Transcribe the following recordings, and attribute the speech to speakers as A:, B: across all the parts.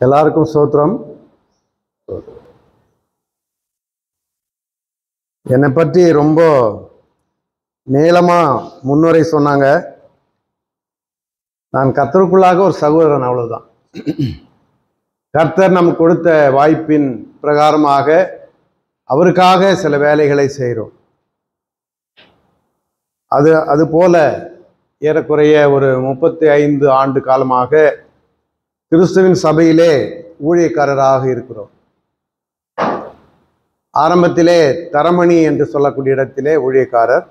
A: எல்லாருக்கும் சோத்திரம் என்னை பற்றி ரொம்ப நீளமா முன்னுரை சொன்னாங்க நான் கர்த்தருக்குள்ளாக ஒரு சகோதரன் அவ்வளவுதான் கர்த்தர் நமக்கு கொடுத்த வாய்ப்பின் பிரகாரமாக அவருக்காக சில வேலைகளை செய்கிறோம் அது அது போல ஏறக்குறைய ஒரு முப்பத்தி ஐந்து ஆண்டு காலமாக கிறிஸ்துவின் சபையிலே ஊழியக்காரராக இருக்கிறோம் ஆரம்பத்திலே தரமணி என்று சொல்லக்கூடிய இடத்திலே ஊழியக்காரர்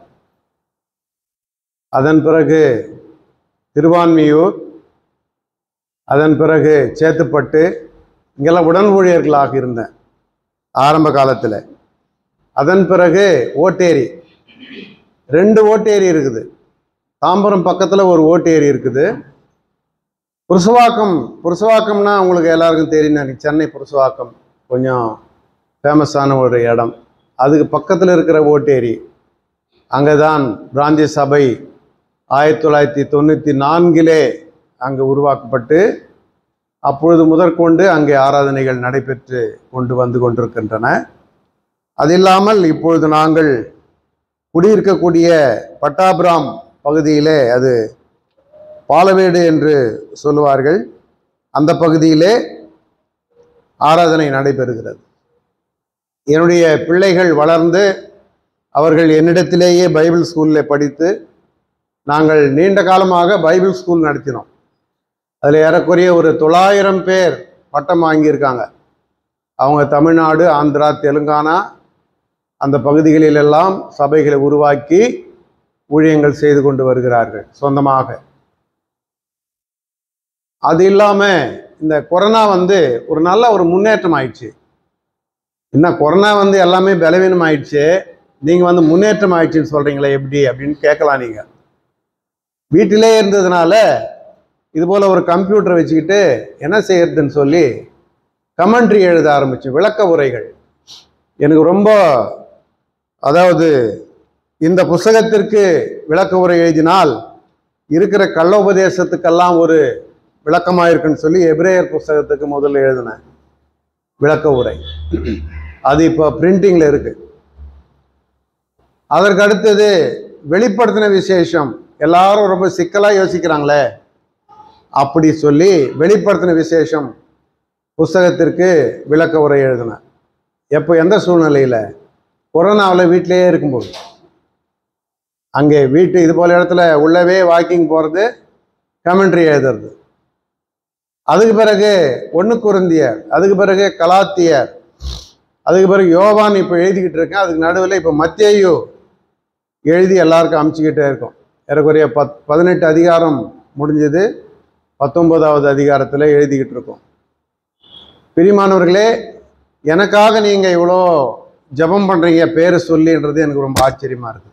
A: அதன் பிறகு திருவான்மியூர் அதன் பிறகு சேத்துப்பட்டு இங்கெல்லாம் உடன் ஊழியர்களாக இருந்தேன் ஆரம்ப காலத்தில் அதன் பிறகு ஓட்டேரி ரெண்டு ஓட்டேரி இருக்குது தாம்பரம் பக்கத்தில் ஒரு ஓட்டேரி இருக்குது புருஷவாக்கம் புருஷவாக்கம்னா உங்களுக்கு எல்லாருக்கும் தெரியும் நினைக்கிறேன். சென்னை புருஷவாக்கம் கொஞ்சம் ஃபேமஸான ஒரு இடம் அதுக்கு பக்கத்தில் இருக்கிற ஓட்டேரி அங்கே தான் பிராந்திய சபை ஆயிரத்தி தொள்ளாயிரத்தி தொண்ணூற்றி நான்கிலே அங்கே உருவாக்கப்பட்டு அப்பொழுது முதற்கொண்டு அங்கே ஆராதனைகள் நடைபெற்று கொண்டு வந்து கொண்டிருக்கின்றன அது இல்லாமல் இப்பொழுது நாங்கள் குடியிருக்கக்கூடிய பட்டாபிராம் பகுதியிலே அது பாலவேடு என்று சொல்லுவார்கள் அந்த பகுதியிலே ஆராதனை நடைபெறுகிறது என்னுடைய பிள்ளைகள் வளர்ந்து அவர்கள் என்னிடத்திலேயே பைபிள் ஸ்கூலில் படித்து நாங்கள் நீண்ட காலமாக பைபிள் ஸ்கூல் நடத்தினோம் அதில் ஏறக்குறைய ஒரு தொள்ளாயிரம் பேர் பட்டம் வாங்கியிருக்காங்க அவங்க தமிழ்நாடு ஆந்திரா தெலுங்கானா அந்த பகுதிகளிலெல்லாம் சபைகளை உருவாக்கி ஊழியங்கள் செய்து கொண்டு வருகிறார்கள் சொந்தமாக அது இல்லாமல் இந்த கொரோனா வந்து ஒரு நல்ல ஒரு முன்னேற்றம் ஆயிடுச்சு என்ன கொரோனா வந்து எல்லாமே பலவீனம் ஆயிடுச்சு நீங்கள் வந்து முன்னேற்றம் ஆயிடுச்சுன்னு சொல்கிறீங்களே எப்படி அப்படின்னு கேட்கலாம் நீங்கள் வீட்டிலே இருந்ததுனால இது போல் ஒரு கம்ப்யூட்டரை வச்சுக்கிட்டு என்ன செய்யறதுன்னு சொல்லி கமெண்ட்ரி எழுத ஆரம்பிச்சு விளக்க உரைகள் எனக்கு ரொம்ப அதாவது இந்த புஸ்தகத்திற்கு விளக்க உரை எழுதினால் இருக்கிற கள்ள உபதேசத்துக்கெல்லாம் ஒரு விளக்கமாக இருக்குன்னு சொல்லி எபிரேயர் புஸ்தகத்துக்கு முதல்ல எழுதினேன் விளக்க உரை அது இப்போ பிரிண்டிங்கில் இருக்கு அதற்கு அடுத்தது வெளிப்படுத்தின விசேஷம் எல்லாரும் ரொம்ப சிக்கலாக யோசிக்கிறாங்களே அப்படி சொல்லி வெளிப்படுத்தின விசேஷம் புஸ்தகத்திற்கு விளக்க உரை எழுதினேன் எப்போ எந்த சூழ்நிலையில் கொரோனாவில் வீட்டிலேயே இருக்கும்போது அங்கே வீட்டு இது போல இடத்துல உள்ளவே வாக்கிங் போகிறது கமெண்ட்ரி எழுதுறது அதுக்கு பிறகு ஒன்று குருந்தியர் அதுக்கு பிறகு கலாத்தியர் அதுக்கு பிறகு யோவான் இப்போ எழுதிக்கிட்டு இருக்கேன் அதுக்கு நடுவில் இப்போ மத்தேயு எழுதி எல்லாருக்கும் அமுச்சிக்கிட்டே இருக்கோம் ஏறக்குறைய பத் பதினெட்டு அதிகாரம் முடிஞ்சது பத்தொன்பதாவது அதிகாரத்தில் எழுதிக்கிட்டு இருக்கோம் பிரிமானவர்களே எனக்காக நீங்கள் இவ்வளோ ஜெபம் பண்ணுறீங்க பேர் சொல்லின்றது எனக்கு ரொம்ப ஆச்சரியமாக இருக்குது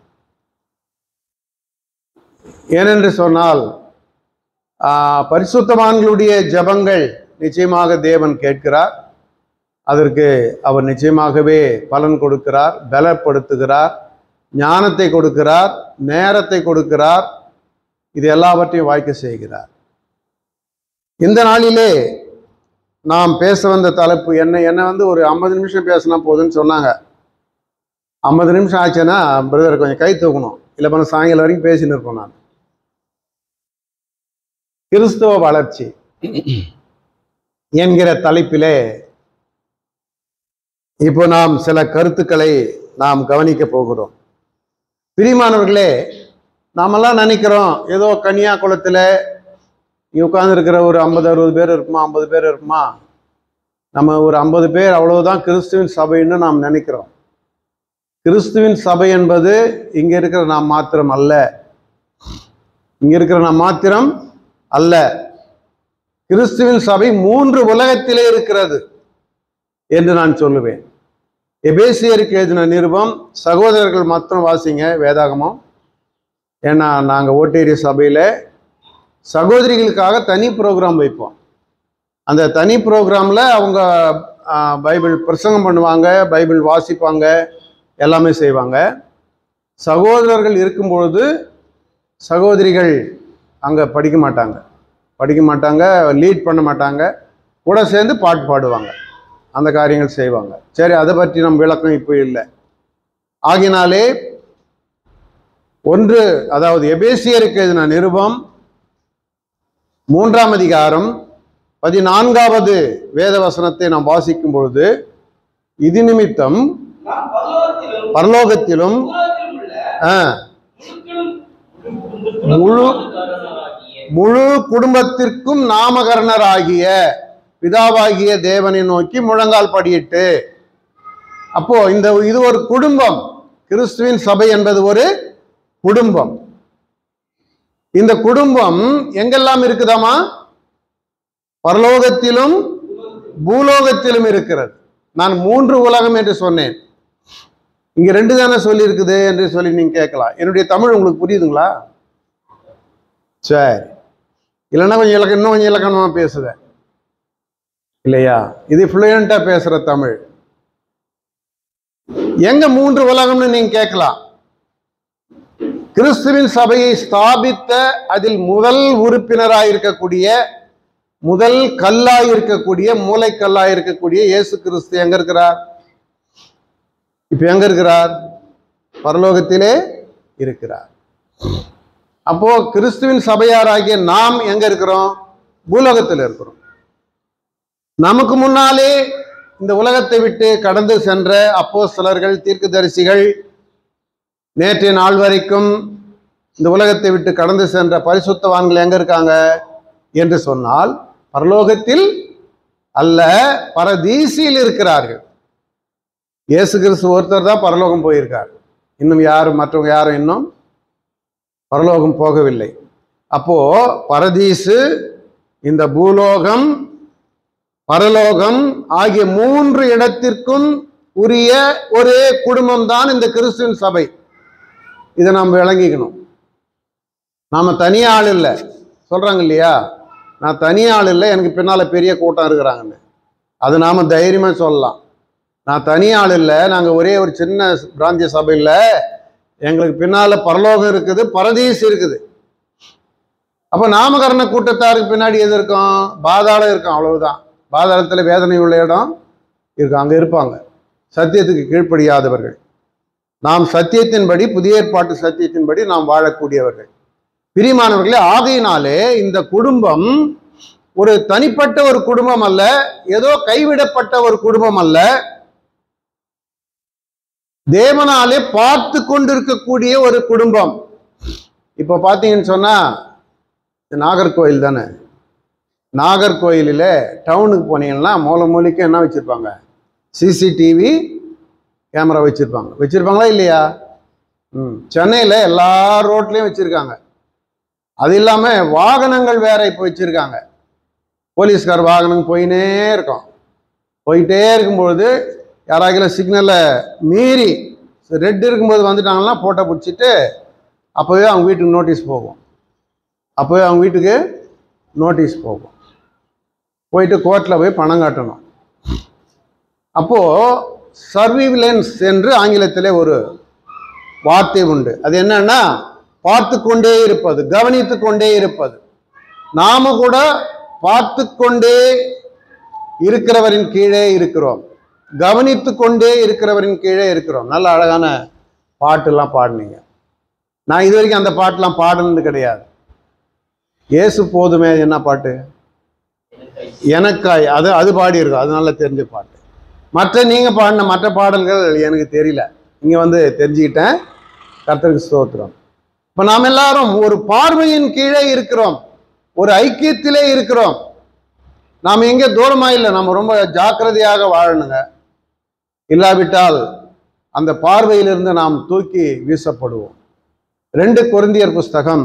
A: ஏனென்று சொன்னால் ஆஹ், பரிசுத்தவான்களுடைய ஜெபங்கள் நிச்சயமாக தேவன் கேட்கிறார் அதற்கு அவர் நிச்சயமாகவே பலன் கொடுக்கிறார் பலப்படுத்துகிறார் ஞானத்தை கொடுக்கிறார் நேரத்தை கொடுக்கிறார் இது எல்லாவற்றையும் வாய்க்க செய்கிறார் இந்த நாளிலே நாம் பேச வந்த தலைப்பு என்ன என்ன வந்து ஒரு ஐம்பது நிமிஷம் பேசினா போதுன்னு சொன்னாங்க ஐம்பது நிமிஷம் ஆச்சுன்னா பிரதர் கொஞ்சம் கை தூக்கணும் இல்லை பண்ண சாயங்காலம் வரைக்கும் பேசின்னு இருப்போம் நான் கிறிஸ்துவ வளர்ச்சி என்கிற தலைப்பிலே இப்போ நாம் சில கருத்துக்களை நாம் கவனிக்க போகிறோம் பிரிமானவர்களே நாமெல்லாம் நினைக்கிறோம் ஏதோ கன்னியா குளத்தில் இங்கே உட்காந்துருக்கிற ஒரு ஐம்பது அறுபது பேர் இருக்குமா ஐம்பது பேர் இருக்குமா நம்ம ஒரு ஐம்பது பேர் அவ்வளவுதான் கிறிஸ்துவின் சபைன்னு நாம் நினைக்கிறோம் கிறிஸ்துவின் சபை என்பது இங்க இருக்கிற நாம் மாத்திரம் அல்ல இங்க இருக்கிற நாம் மாத்திரம் அல்ல கிறிஸ்துவின் சபை மூன்று உலகத்திலே இருக்கிறது என்று நான் சொல்லுவேன் எபேசியருக்கு எழுதின நிருபம் சகோதரர்கள் மாத்திரம் வாசிங்க வேதாகமம் ஏன்னா நாங்கள் ஓட்டேரி சபையில் சகோதரிகளுக்காக தனி ப்ரோக்ராம் வைப்போம் அந்த தனி ப்ரோக்ராமில் அவங்க ஆ, பைபிள் பிரசங்கம் பண்ணுவாங்க பைபிள் வாசிப்பாங்க எல்லாமே செய்வாங்க சகோதரர்கள் இருக்கும் பொழுது சகோதரிகள் அங்கே படிக்க மாட்டாங்க படிக்க மாட்டாங்க லீட் பண்ண மாட்டாங்க கூட சேர்ந்து பாட்டு பாடுவாங்க அந்த காரியங்கள் செய்வாங்க சரி அதை பற்றி நம்ம விளக்கம் இப்போ இல்லை ஆகினாலே ஒன்று அதாவது எபேசியருக்கு எழுதின நிருபம் மூன்றாம் அதிகாரம் பதினான்காவது வேத வசனத்தை நாம் வாசிக்கும் பொழுது இது நிமித்தம்
B: நாம் பரலோகத்திலும்
A: பரலோகத்திலும்
B: பூலோகத்திலும் உள்ள
A: ஆ,
B: முழுக்களும்
A: முழு
B: குடும்பத்தினராகிய
A: முழு குடும்பத்திற்கும் நாமகரணராகிய பிதாவாகிய தேவனை நோக்கி முழங்கால் படியிட்டு அப்போ இந்த இது ஒரு குடும்பம் கிறிஸ்துவின் சபை என்பது ஒரு குடும்பம் இந்த குடும்பம் எங்கெல்லாம் இருக்குதாமா பரலோகத்திலும் பூலோகத்திலும் இருக்கிறது நான் மூன்று உலகம் என்று சொன்னேன் இங்க ரெண்டு தானே சொல்லி இருக்குது என்று சொல்லி நீங்க கேட்கலாம் என்னுடைய தமிழ் உங்களுக்கு புரியுதுங்களா சரி இல்லைன்னா கொஞ்சம் இலக்க இன்னும் கொஞ்சம் இலக்கணமா பேசுத இல்லையா இது ஃப்ளூயண்டா பேசுற தமிழ் எங்க மூன்று உலகம்னு நீங்க கேட்கலாம் கிறிஸ்துவின் சபையை ஸ்தாபித்த அதில் முதல் உறுப்பினராய் இருக்கக்கூடிய முதல் கல்லாய் இருக்கக்கூடிய மூளைக்கல்லாய் இருக்கக்கூடிய இயேசு கிறிஸ்து எங்க இருக்கிறார் இப்ப எங்க இருக்கிறார் பரலோகத்திலே இருக்கிறார் அப்போ கிறிஸ்துவின் சபையாராகிய நாம் எங்க இருக்கிறோம் பூலோகத்தில் இருக்கிறோம் நமக்கு முன்னாலே இந்த உலகத்தை விட்டு கடந்து சென்ற அப்போஸ்தலர்கள் தீர்க்கதரிசிகள் நேற்றைய நாள் வரைக்கும் இந்த உலகத்தை விட்டு கடந்து சென்ற பரிசுத்தவான்கள் எங்க இருக்காங்க என்று சொன்னால் பரலோகத்தில் அல்ல பரதீசியில் இருக்கிறார்கள் இயேசு கிறிஸ்து ஒருத்தர் தான் பரலோகம் போயிருக்கார் இன்னும் யாரும் மற்றவங்க யாரும் இன்னும் பரலோகம் போகவில்லை அப்போ பரதீசு இந்த பூலோகம் பரலோகம் ஆகிய மூன்று இடத்திற்கும் உரிய ஒரே குடும்பம் தான் இந்த கிறிஸ்துவின் சபை இதை நாம் விளங்கிக்கணும் நாம தனி ஆள் இல்லை சொல்றாங்க இல்லையா நான் தனி ஆள் இல்லை எனக்கு பின்னால பெரிய கூட்டம் இருக்கிறாங்கன்னு அது நாம தைரியமா சொல்லலாம் நான் தனி ஆள் இல்லை நாங்க ஒரே ஒரு சின்ன பிராந்திய சபையில் எங்களுக்கு பின்னால பரலோகம் இருக்குது பரதீஸ் இருக்குது அப்ப நாமகரண கூட்டத்தாருக்கு பின்னாடி எது இருக்கும் பாதாளம் இருக்கும் அவ்வளவுதான் பாதாளத்துல வேதனை உள்ள இடம் இருக்கும் அங்க இருப்பாங்க சத்தியத்துக்கு கீழ்ப்படியாதவர்கள் நாம் சத்தியத்தின்படி புதிய ஏற்பாட்டு சத்தியத்தின்படி நாம் வாழக்கூடியவர்கள் பிரியமானவர்களே ஆகையினாலே இந்த குடும்பம் ஒரு தனிப்பட்ட ஒரு குடும்பம் அல்ல ஏதோ கைவிடப்பட்ட ஒரு குடும்பம் அல்ல தேவனாலே பார்த்து கொண்டிருக்கக்கூடிய ஒரு குடும்பம் இப்போ பார்த்தீங்கன்னு சொன்னா இது நாகர்கோயில் தானே நாகர்கோயிலில் டவுனுக்கு போனீங்கன்னா மூல மூலைக்கு என்ன வச்சுருப்பாங்க சிசிடிவி கேமரா வச்சுருப்பாங்க வச்சுருப்பாங்களா இல்லையா ம் சென்னையில் எல்லா ரோட்லேயும் வச்சுருக்காங்க அது இல்லாமல் வாகனங்கள் வேற இப்போ வச்சுருக்காங்க போலீஸ்கார் வாகனம் போயினே இருக்கும் போயிட்டே இருக்கும்பொழுது யாராவது சிக்னலை மீறி ரெட் இருக்கும்போது வந்துட்டாங்கன்னா ஃபோட்டோ பிடிச்சிட்டு அப்போவே அவங்க வீட்டுக்கு நோட்டீஸ் போகும் அப்போவே அவங்க வீட்டுக்கு நோட்டீஸ் போகும் போயிட்டு கோர்ட்டில் போய் பணம் காட்டணும் அப்போது சர்வீலன்ஸ் என்று ஆங்கிலத்திலே ஒரு வார்த்தை உண்டு அது என்னன்னா பார்த்து கொண்டே இருப்பது கவனித்து கொண்டே இருப்பது நாம கூட பார்த்து கொண்டே இருக்கிறவரின் கீழே இருக்கிறோம் கவனித்து கொண்டே இருக்கிறவரின் கீழே இருக்கிறோம் நல்ல அழகான பாட்டெல்லாம் பாடினீங்க நான் இது வரைக்கும் அந்த பாட்டெல்லாம் பாடினது கிடையாது இயேசு போதுமே என்ன பாட்டு எனக்காய் அது அது பாடியிருக்கோம் அது நல்லா தெரிஞ்ச பாட்டு மற்ற நீங்கள் பாடின மற்ற பாடல்கள் எனக்கு தெரியல இங்கே வந்து தெரிஞ்சுக்கிட்டேன் கர்த்தருக்கு ஸ்தோத்திரம் இப்போ நாம் எல்லாரும் ஒரு பார்வையின் கீழே இருக்கிறோம் ஒரு ஐக்கியத்திலே இருக்கிறோம் நாம் எங்கே தூரமா இல்லை நம்ம ரொம்ப ஜாக்கிரதையாக வாழணுங்க இல்லாவிட்டால் அந்த பார்வையிலிருந்து நாம் தூக்கி வீசப்படுவோம் ரெண்டு கொரிந்தியர் புஸ்தகம்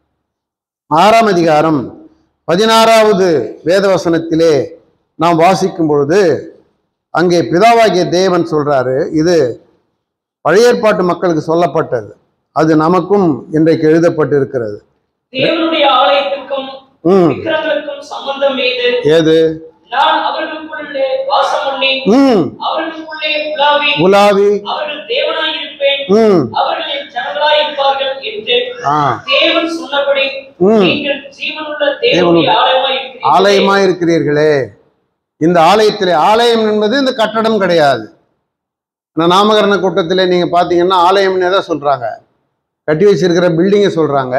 A: ஆறாம் அதிகாரம் பதினாறாவது வேதவசனத்திலே நாம் வாசிக்கும் பொழுது அங்கே பிதாவாகிய தேவன் சொல்றாரு இது பழைய ஏற்பாட்டு மக்களுக்கு சொல்லப்பட்டது அது நமக்கும் இன்றைக்கு எழுதப்பட்டிருக்கிறது
B: தேவனுடைய ஆலயத்துக்கும்
A: ம்
B: விக்கிரங்களுக்கும் சம்பந்தம் ஏது
A: ஏது
B: நான் அவர்களுக்குள்ளே வாசம் பண்ணி
A: ம்
B: அவர்களுக்குள்ளே உலாவி
A: உலாவி
B: அவர்கள் தேவனாயிருப்பேன்
A: ம்
B: அவர்கள் என் ஜனங்களாயிருப்பார்கள் என்று
A: ஆ
B: தேவன் சொன்னபடி
A: ம்.
B: நீங்கள் ஜீவனுள்ள தேவனுடைய ஆலயமாய் இருக்கிறீர்கள்
A: ஆலயமா இருக்கிறீர்களே இந்த ஆலயத்திலே ஆலயம் என்பது இந்த கட்டடம் கிடையாது ஆனா நாமகரண கூட்டத்திலே நீங்க பார்த்தீங்கன்னா ஆலயம்னு தான் சொல்றாங்க கட்டி வச்சிருக்கிற பில்டிங்கை சொல்றாங்க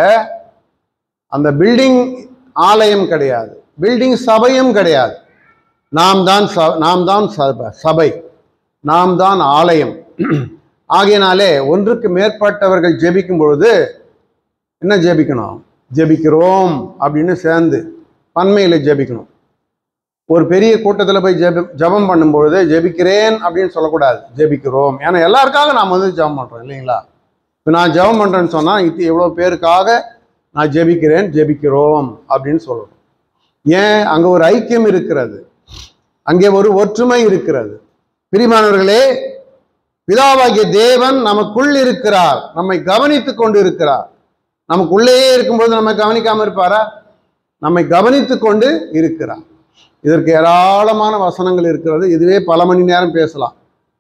A: அந்த பில்டிங் ஆலயம் கிடையாது பில்டிங் சபையும் கிடையாது நாம் தான் ச- நாம் தான் சப- சபை நாம் தான் ஆலயம் ஆகையினாலே ஒன்றுக்கு மேற்பட்டவர்கள் ஜெபிக்கும் பொழுது என்ன ஜெபிக்கணும் ஜெபிக்கிறோம் அப்படின்னு சேர்ந்து பன்மையில் ஜெபிக்கணும் ஒரு பெரிய கூட்டத்தில் போய் ஜெப ஜெபம் பண்ணும்பொழுது ஜெபிக்கிறேன் அப்படின்னு சொல்லக்கூடாது ஜெபிக்கிறோம் ஏன்னா எல்லாருக்காக நாம் வந்து ஜெபம் பண்ணுறோம் இல்லைங்களா இப்போ நான் ஜெபம் பண்ணுறேன்னு சொன்னால் இது எவ்வளோ பேருக்காக நான் ஜெபிக்கிறேன் ஜெபிக்கிறோம் அப்படின்னு சொல்லணும் ஏன் அங்கே ஒரு ஐக்கியம் இருக்கிறது அங்கே ஒரு ஒற்றுமை இருக்கிறது பிரிமானவர்களே பிதாவாகிய தேவன் நமக்குள் இருக்கிறார் நம்மை கவனித்துக் கொண்டு இருக்கிறார் நமக்குள்ளேயே இருக்கும்போது நம்ம கவனிக்காம இருப்பாரா நம்மை கவனித்துக் கொண்டு இருக்கிறார் இதற்கு ஏராளமான வசனங்கள் இருக்கிறது இதுவே பல மணி நேரம் பேசலாம்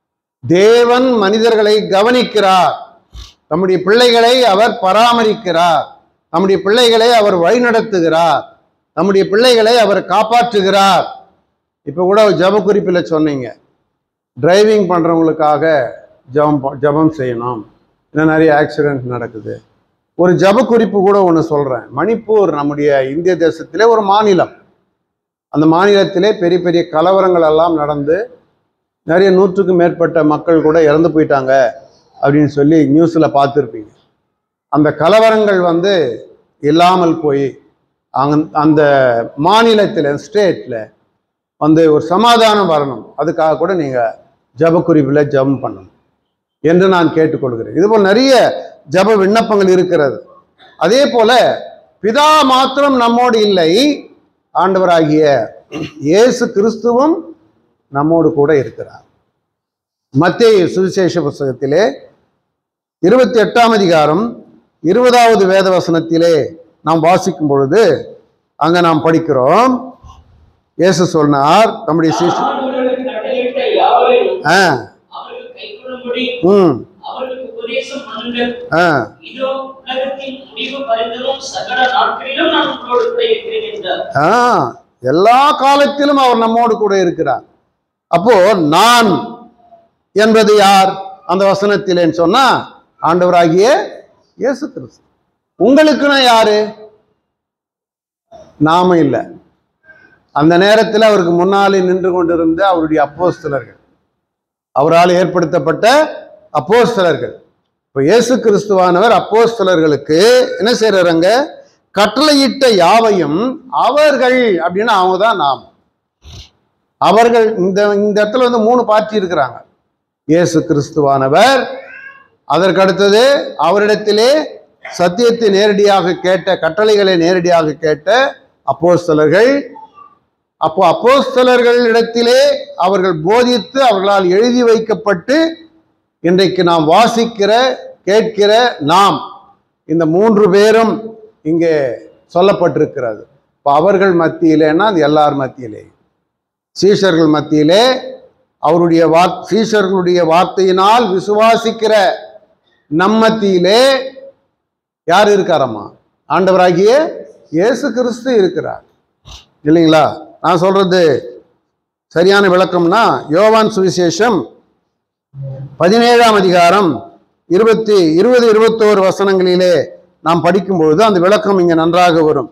A: தேவன் மனிதர்களை கவனிக்கிறார் தம்முடைய பிள்ளைகளை அவர் பராமரிக்கிறார் நம்முடைய பிள்ளைகளை அவர் வழிநடத்துகிறார் நம்முடைய பிள்ளைகளை அவர் காப்பாற்றுகிறார் இப்போ கூட ஜப குறிப்பில் சொன்னீங்க டிரைவிங் பண்ணுறவங்களுக்காக ஜபம் ப- ஜபம் செய்யணும் இன்னும் நிறைய ஆக்சிடென்ட் நடக்குது ஒரு ஜப குறிப்பு கூட ஒன்று சொல்கிறேன் மணிப்பூர் நம்முடைய இந்திய தேசத்திலே ஒரு மாநிலம் அந்த மாநிலத்திலே பெரிய பெரிய கலவரங்கள் எல்லாம் நடந்து நிறைய நூற்றுக்கும் மேற்பட்ட மக்கள் கூட இறந்து போயிட்டாங்க அப்படின்னு சொல்லி நியூஸில் பார்த்துருப்பீங்க அந்த கலவரங்கள் வந்து இல்லாமல் போய் அங்க அந்த மாநிலத்தில் ஸ்டேட்டில் வந்து ஒரு சமாதானம் வரணும் அதுக்காக கூட நீங்கள் ஜப குறிப்பில் ஜபம் பண்ணணும் என்று நான் கேட்டுக்கொள்கிறேன் இதுபோல் நிறைய ஜப விண்ணப்பங்கள் இருக்கிறது அதே போல பிதா மாத்திரம் நம்மோடு இல்லை ஆண்டவராகிய இயேசு கிறிஸ்துவும் நம்மோடு கூட இருக்கிறார் மத்தேயு சுவிசேஷ புஸ்தகத்திலே இருபத்தி எட்டாம் அதிகாரம் இருபதாவது வேத வசனத்திலே நாம் வாசிக்கும் பொழுது அங்க நாம் படிக்கிறோம் இயேசு சொன்னார் நம்முடைய சிசு
B: நான் அவர்களுக்கு கட்டளையிட்ட யாவரையும்
A: ஆ
B: அவர்கள் கைக்கொள்ளும்படி
A: ம்
B: அவர்களுக்கு உபதேசம் பண்ணுங்கள்
A: ஆ
B: இதோ உலகத்தின் முடிவு பரிந்தலும் சகல நாட்களிலும் நான் உங்களோடு கூட இருக்கிறேன் என்றார்
A: ஆ எல்லா காலத்திலும் அவர் நம்மோடு கூட இருக்கிறார் அப்போ நான் என்பது யார் அந்த வசனத்திலேன்னு சொன்னா ஆண்டவராகிய இயேசு கிறிஸ்து உங்களுக்குன்னா யாரு நாம இல்லை அந்த நேரத்தில் அவருக்கு முன்னாலே நின்று கொண்டிருந்த அவருடைய அப்போஸ்தலர்கள் அவரால் ஏற்படுத்தப்பட்ட அப்போஸ்தலர்கள் இப்போ இயேசு கிறிஸ்துவானவர் அப்போஸ்தலர்களுக்கு என்ன செய்யறாங்க கட்டளையிட்ட யாவையும் அவர்கள் அப்படின்னா அவங்க தான் நாம் அவர்கள் இந்த இந்த இடத்துல வந்து மூணு பார்ட்டி இருக்கிறாங்க இயேசு கிறிஸ்துவானவர் அதற்கு அடுத்தது அவரிடத்திலே சத்தியத்தை நேரடியாக கேட்ட கட்டளைகளை நேரடியாக கேட்ட அப்போஸ்தலர்கள் அப்போ அப்போஸ்தலர்களிடத்திலே அவர்கள் போதித்து அவர்களால் எழுதி வைக்கப்பட்டு இன்றைக்கு நாம் வாசிக்கிற கேட்கிற நாம் இந்த மூன்று பேரும் இங்கே சொல்லப்பட்டிருக்கிறது இப்போ அவர்கள் மத்தியிலேன்னா அது எல்லார் மத்தியிலே சீஷர்கள் மத்தியிலே அவருடைய வார் சீஷர்களுடைய வார்த்தையினால் விசுவாசிக்கிற நம் மத்தியிலே யார் இருக்காரம்மா ஆண்டவராகிய இயேசு கிறிஸ்து இருக்கிறார் இல்லைங்களா நான் சொல்றது சரியான விளக்கம்னா யோவான் சுவிசேஷம் பதினேழாம் அதிகாரம் இருபத்தி இருபது இருபத்தோரு வசனங்களிலே நாம் படிக்கும்பொழுது அந்த விளக்கம் இங்கே நன்றாக வரும்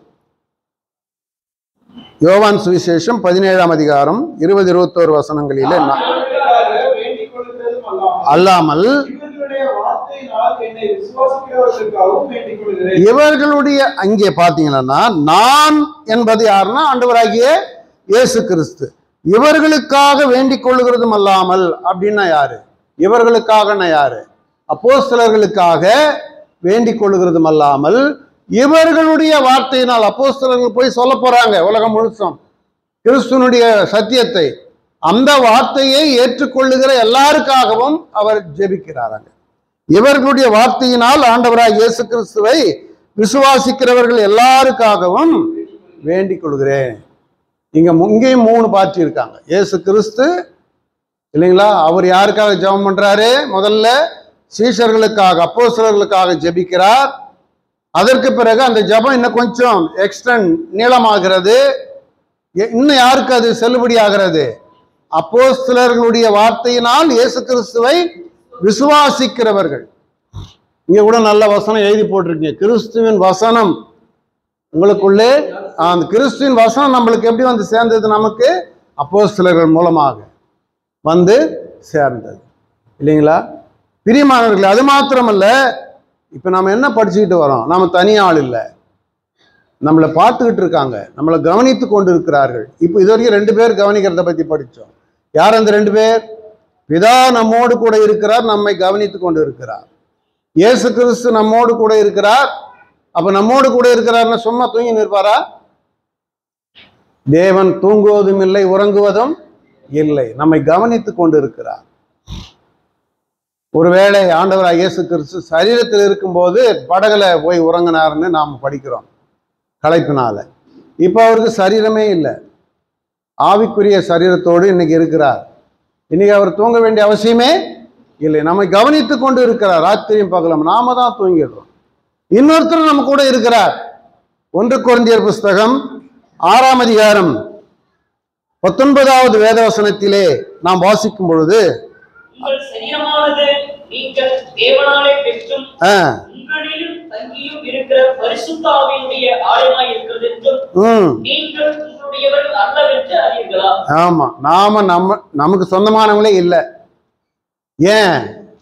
A: யோவான் சுவிசேஷம் பதினேழாம் அதிகாரம் இருபது இருபத்தோரு வசனங்களிலே நா-
C: அவர்களுக்காக வேண்டிக் கொள்கிறதும் அல்லாமல்
A: அல்லாமல்
C: இவர்களுடைய வார்த்தையினால் என்னை விசுவாசிக்கிறவர்களுக்காகவும் வேண்டிக் கொள்கிறேன்
A: இவர்களுடைய அங்கே பார்த்தீங்கன்னா நான் என்பது யாருன்னா ஆண்டவராகிய இயேசு கிறிஸ்து இவர்களுக்காக வேண்டிக் கொள்கிறதும் அல்லாமல் அப்படின்னா யாரு இவர்களுக்காகனா யாரு அப்போஸ்தலர்களுக்காக வேண்டிக் கொள்கிறதும் அல்லாமல் இவர்களுடைய வார்த்தையினால் அப்போஸ்தலர்கள் போய் சொல்ல போறாங்க உலகம் முழுசும் கிறிஸ்துவனுடைய சத்தியத்தை அந்த வார்த்தையை ஏற்றுக்கொள்ளுகிற எல்லாருக்காகவும் அவர் ஜெபிக்கிறாராங்க இவர்களுடைய வார்த்தையினால் ஆண்டவராய் இயேசு கிறிஸ்துவை விசுவாசிக்கிறவர்கள் எல்லாருக்காகவும் வேண்டிக் கொள்கிறேன் இங்க மு- இங்கேயும் மூணு பார்ட்டி இருக்காங்க இயேசு கிறிஸ்து இல்லைங்களா அவர் யாருக்காக ஜெபம் பண்றாரு முதல்ல சீஷர்களுக்காக அப்போஸ்தலர்களுக்காக ஜெபிக்கிறார் அதற்கு பிறகு அந்த ஜெபம் இன்னும் கொஞ்சம் எக்ஸ்டெண்ட் நீளமாகிறது எ- இன்னும் யாருக்கு அது செல்லுபடி ஆகிறது அப்போஸ்தலர்களுடைய வார்த்தையினால் இயேசு கிறிஸ்துவை விசுவாசிக்கிறவர்கள் இங்க கூட நல்ல வசனம் எழுதி போட்டிருக்கீங்க கிறிஸ்துவின் வசனம் உங்களுக்குள்ளே அந்த கிறிஸ்துவின் வசனம் நம்மளுக்கு எப்படி வந்து சேர்ந்தது நமக்கு அப்போஸ்தலர்கள் மூலமாக வந்து சேர்ந்தது இல்லைங்களா பிரியமானவர்களே அது மாத்திரமல்ல இப்போ நம்ம என்ன படிச்சுக்கிட்டு வரோம் நம்ம தனி ஆள் இல்லை நம்மளை பார்த்துக்கிட்டு இருக்காங்க நம்மளை கவனித்து கொண்டு இருக்கிறார்கள் இப்போ இது வரைக்கும் ரெண்டு பேர் கவனிக்கிறத பற்றி படித்தோம் யார் அந்த ரெண்டு பேர் பிதா நம்மோடு கூட இருக்கிறார் நம்மை கவனித்து கொண்டு இருக்கிறார் இயேசு கிறிஸ்து நம்மோடு கூட இருக்கிறார் அப்ப நம்மோடு கூட இருக்கிறார்னு சும்மா தூங்கி நிற்பாரா தேவன் தூங்குவதும் இல்லை உறங்குவதும் இல்லை நம்மை கவனித்து கொண்டு இருக்கிறார் ஒருவேளை ஆண்டவராக இயேசு கிறிஸ்து சரீரத்தில் இருக்கும்போது படகுல போய் உறங்கினார்னு நாம் படிக்கிறோம் களைப்பினால இப்போ அவருக்கு சரீரமே இல்லை ஆவிக்குரிய சரீரத்தோடு இன்னைக்கு இருக்கிறார் இன்னைக்கு அவர் தூங்க வேண்டிய அவசியமே இல்லை நம்மை கவனித்து கொண்டு இருக்கிறார் ராத்திரியும் பகலும் நாம தான் தூங்கிடுறோம் இன்னொருத்தர் நம்ம கூட இருக்கிறார் ஒன்று குழந்தையர் புஸ்தகம் ஆறாம் அதிகாரம் பத்தொன்பதாவது வேதவசனத்திலே நாம் வாசிக்கும் பொழுது
B: உங்கள் சரீரமானது நீங்கள் தேவனாலே பெற்றும்
A: ஆ,
B: உங்களிலும் தங்கியும் இருக்கிற பரிசுத்தாவினுடைய ஆலயமாய் இருக்கிறது என்றும்
A: ம்
B: நீங்கள் உங்களுடையவர்கள் அல்லவென்று அறியுங்களா
A: ஆமா நாம நம்ம நமக்கு சொந்தமானவங்களே இல்லை ஏன்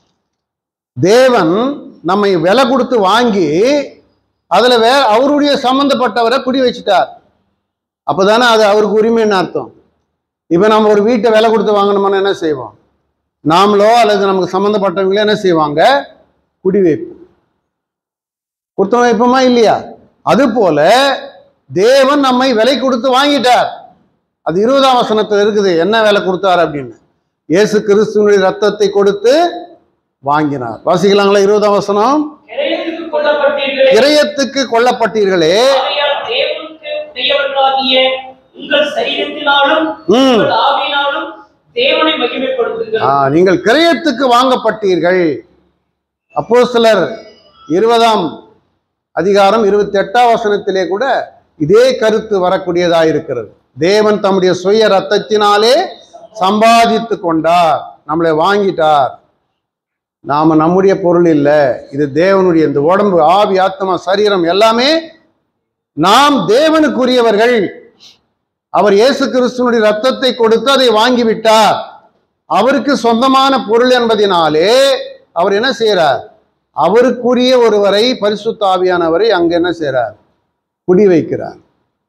A: தேவன் நம்மை விலை கொடுத்து வாங்கி அதுல வேற அவருடைய சம்பந்தப்பட்டவரை குடி வச்சுட்டார் அப்பதானே அது அவருக்கு உரிமைன்னு அர்த்தம் இப்ப நம்ம ஒரு வீட்டை விலை கொடுத்து வாங்கணும்னா என்ன செய்வோம் நாமளோ அல்லது நமக்கு சம்பந்தப்பட்டவங்களே என்ன செய்வாங்க குடி வைப்போம் கொடுத்து வைப்போமா இல்லையா அது போல தேவன் நம்மை விலை கொடுத்து வாங்கிட்டார் அது இருபதாம் வசனத்துல இருக்குது என்ன வேலை கொடுத்தார் அப்படின்னு இயேசு கிறிஸ்துவனுடைய ரத்தத்தை கொடுத்து வாங்கினார் வாசிக்கலாங்களா இருபதாம் வசனம்
B: கிரையத்துக்கு கொல்லப்பட்டீர்களே
A: கிரயத்துக்கு கொல்லப்பட்டீர்களே
B: ஆகையால் தேவனுக்கு உடையவர்களாகிய உங்கள் சரீரத்தினாலும்
A: ம்.
B: உங்கள் ஆவியினாலும் தேவனை மகிமைப்படுத்துங்கள்
A: ஆ, நீங்கள் கிரயத்துக்கு வாங்கப்பட்டீர்கள் அப்போ சிலர் இருபதாம் அதிகாரம் இருபத்தி எட்டாம் வசனத்திலே கூட இதே கருத்து வரக்கூடியதா இருக்கிறது தேவன் தம்முடைய சுய ரத்தத்தினாலே சம்பாதித்து கொண்டார் நம்மளை வாங்கிட்டார் நாம நம்முடைய பொருள் இல்லை இது தேவனுடைய இந்த உடம்பு ஆவி ஆத்மா சரீரம் எல்லாமே நாம் தேவனுக்குரியவர்கள் அவர் இயேசு கிறிஸ்துவனுடைய ரத்தத்தை கொடுத்து அதை வாங்கிவிட்டார் அவருக்கு சொந்தமான பொருள் என்பதினாலே அவர் என்ன செய்கிறார் அவருக்குரிய ஒருவரை பரிசுத்த ஆவியானவரை அங்க என்ன செய்கிறார் குடி வைக்கிறார்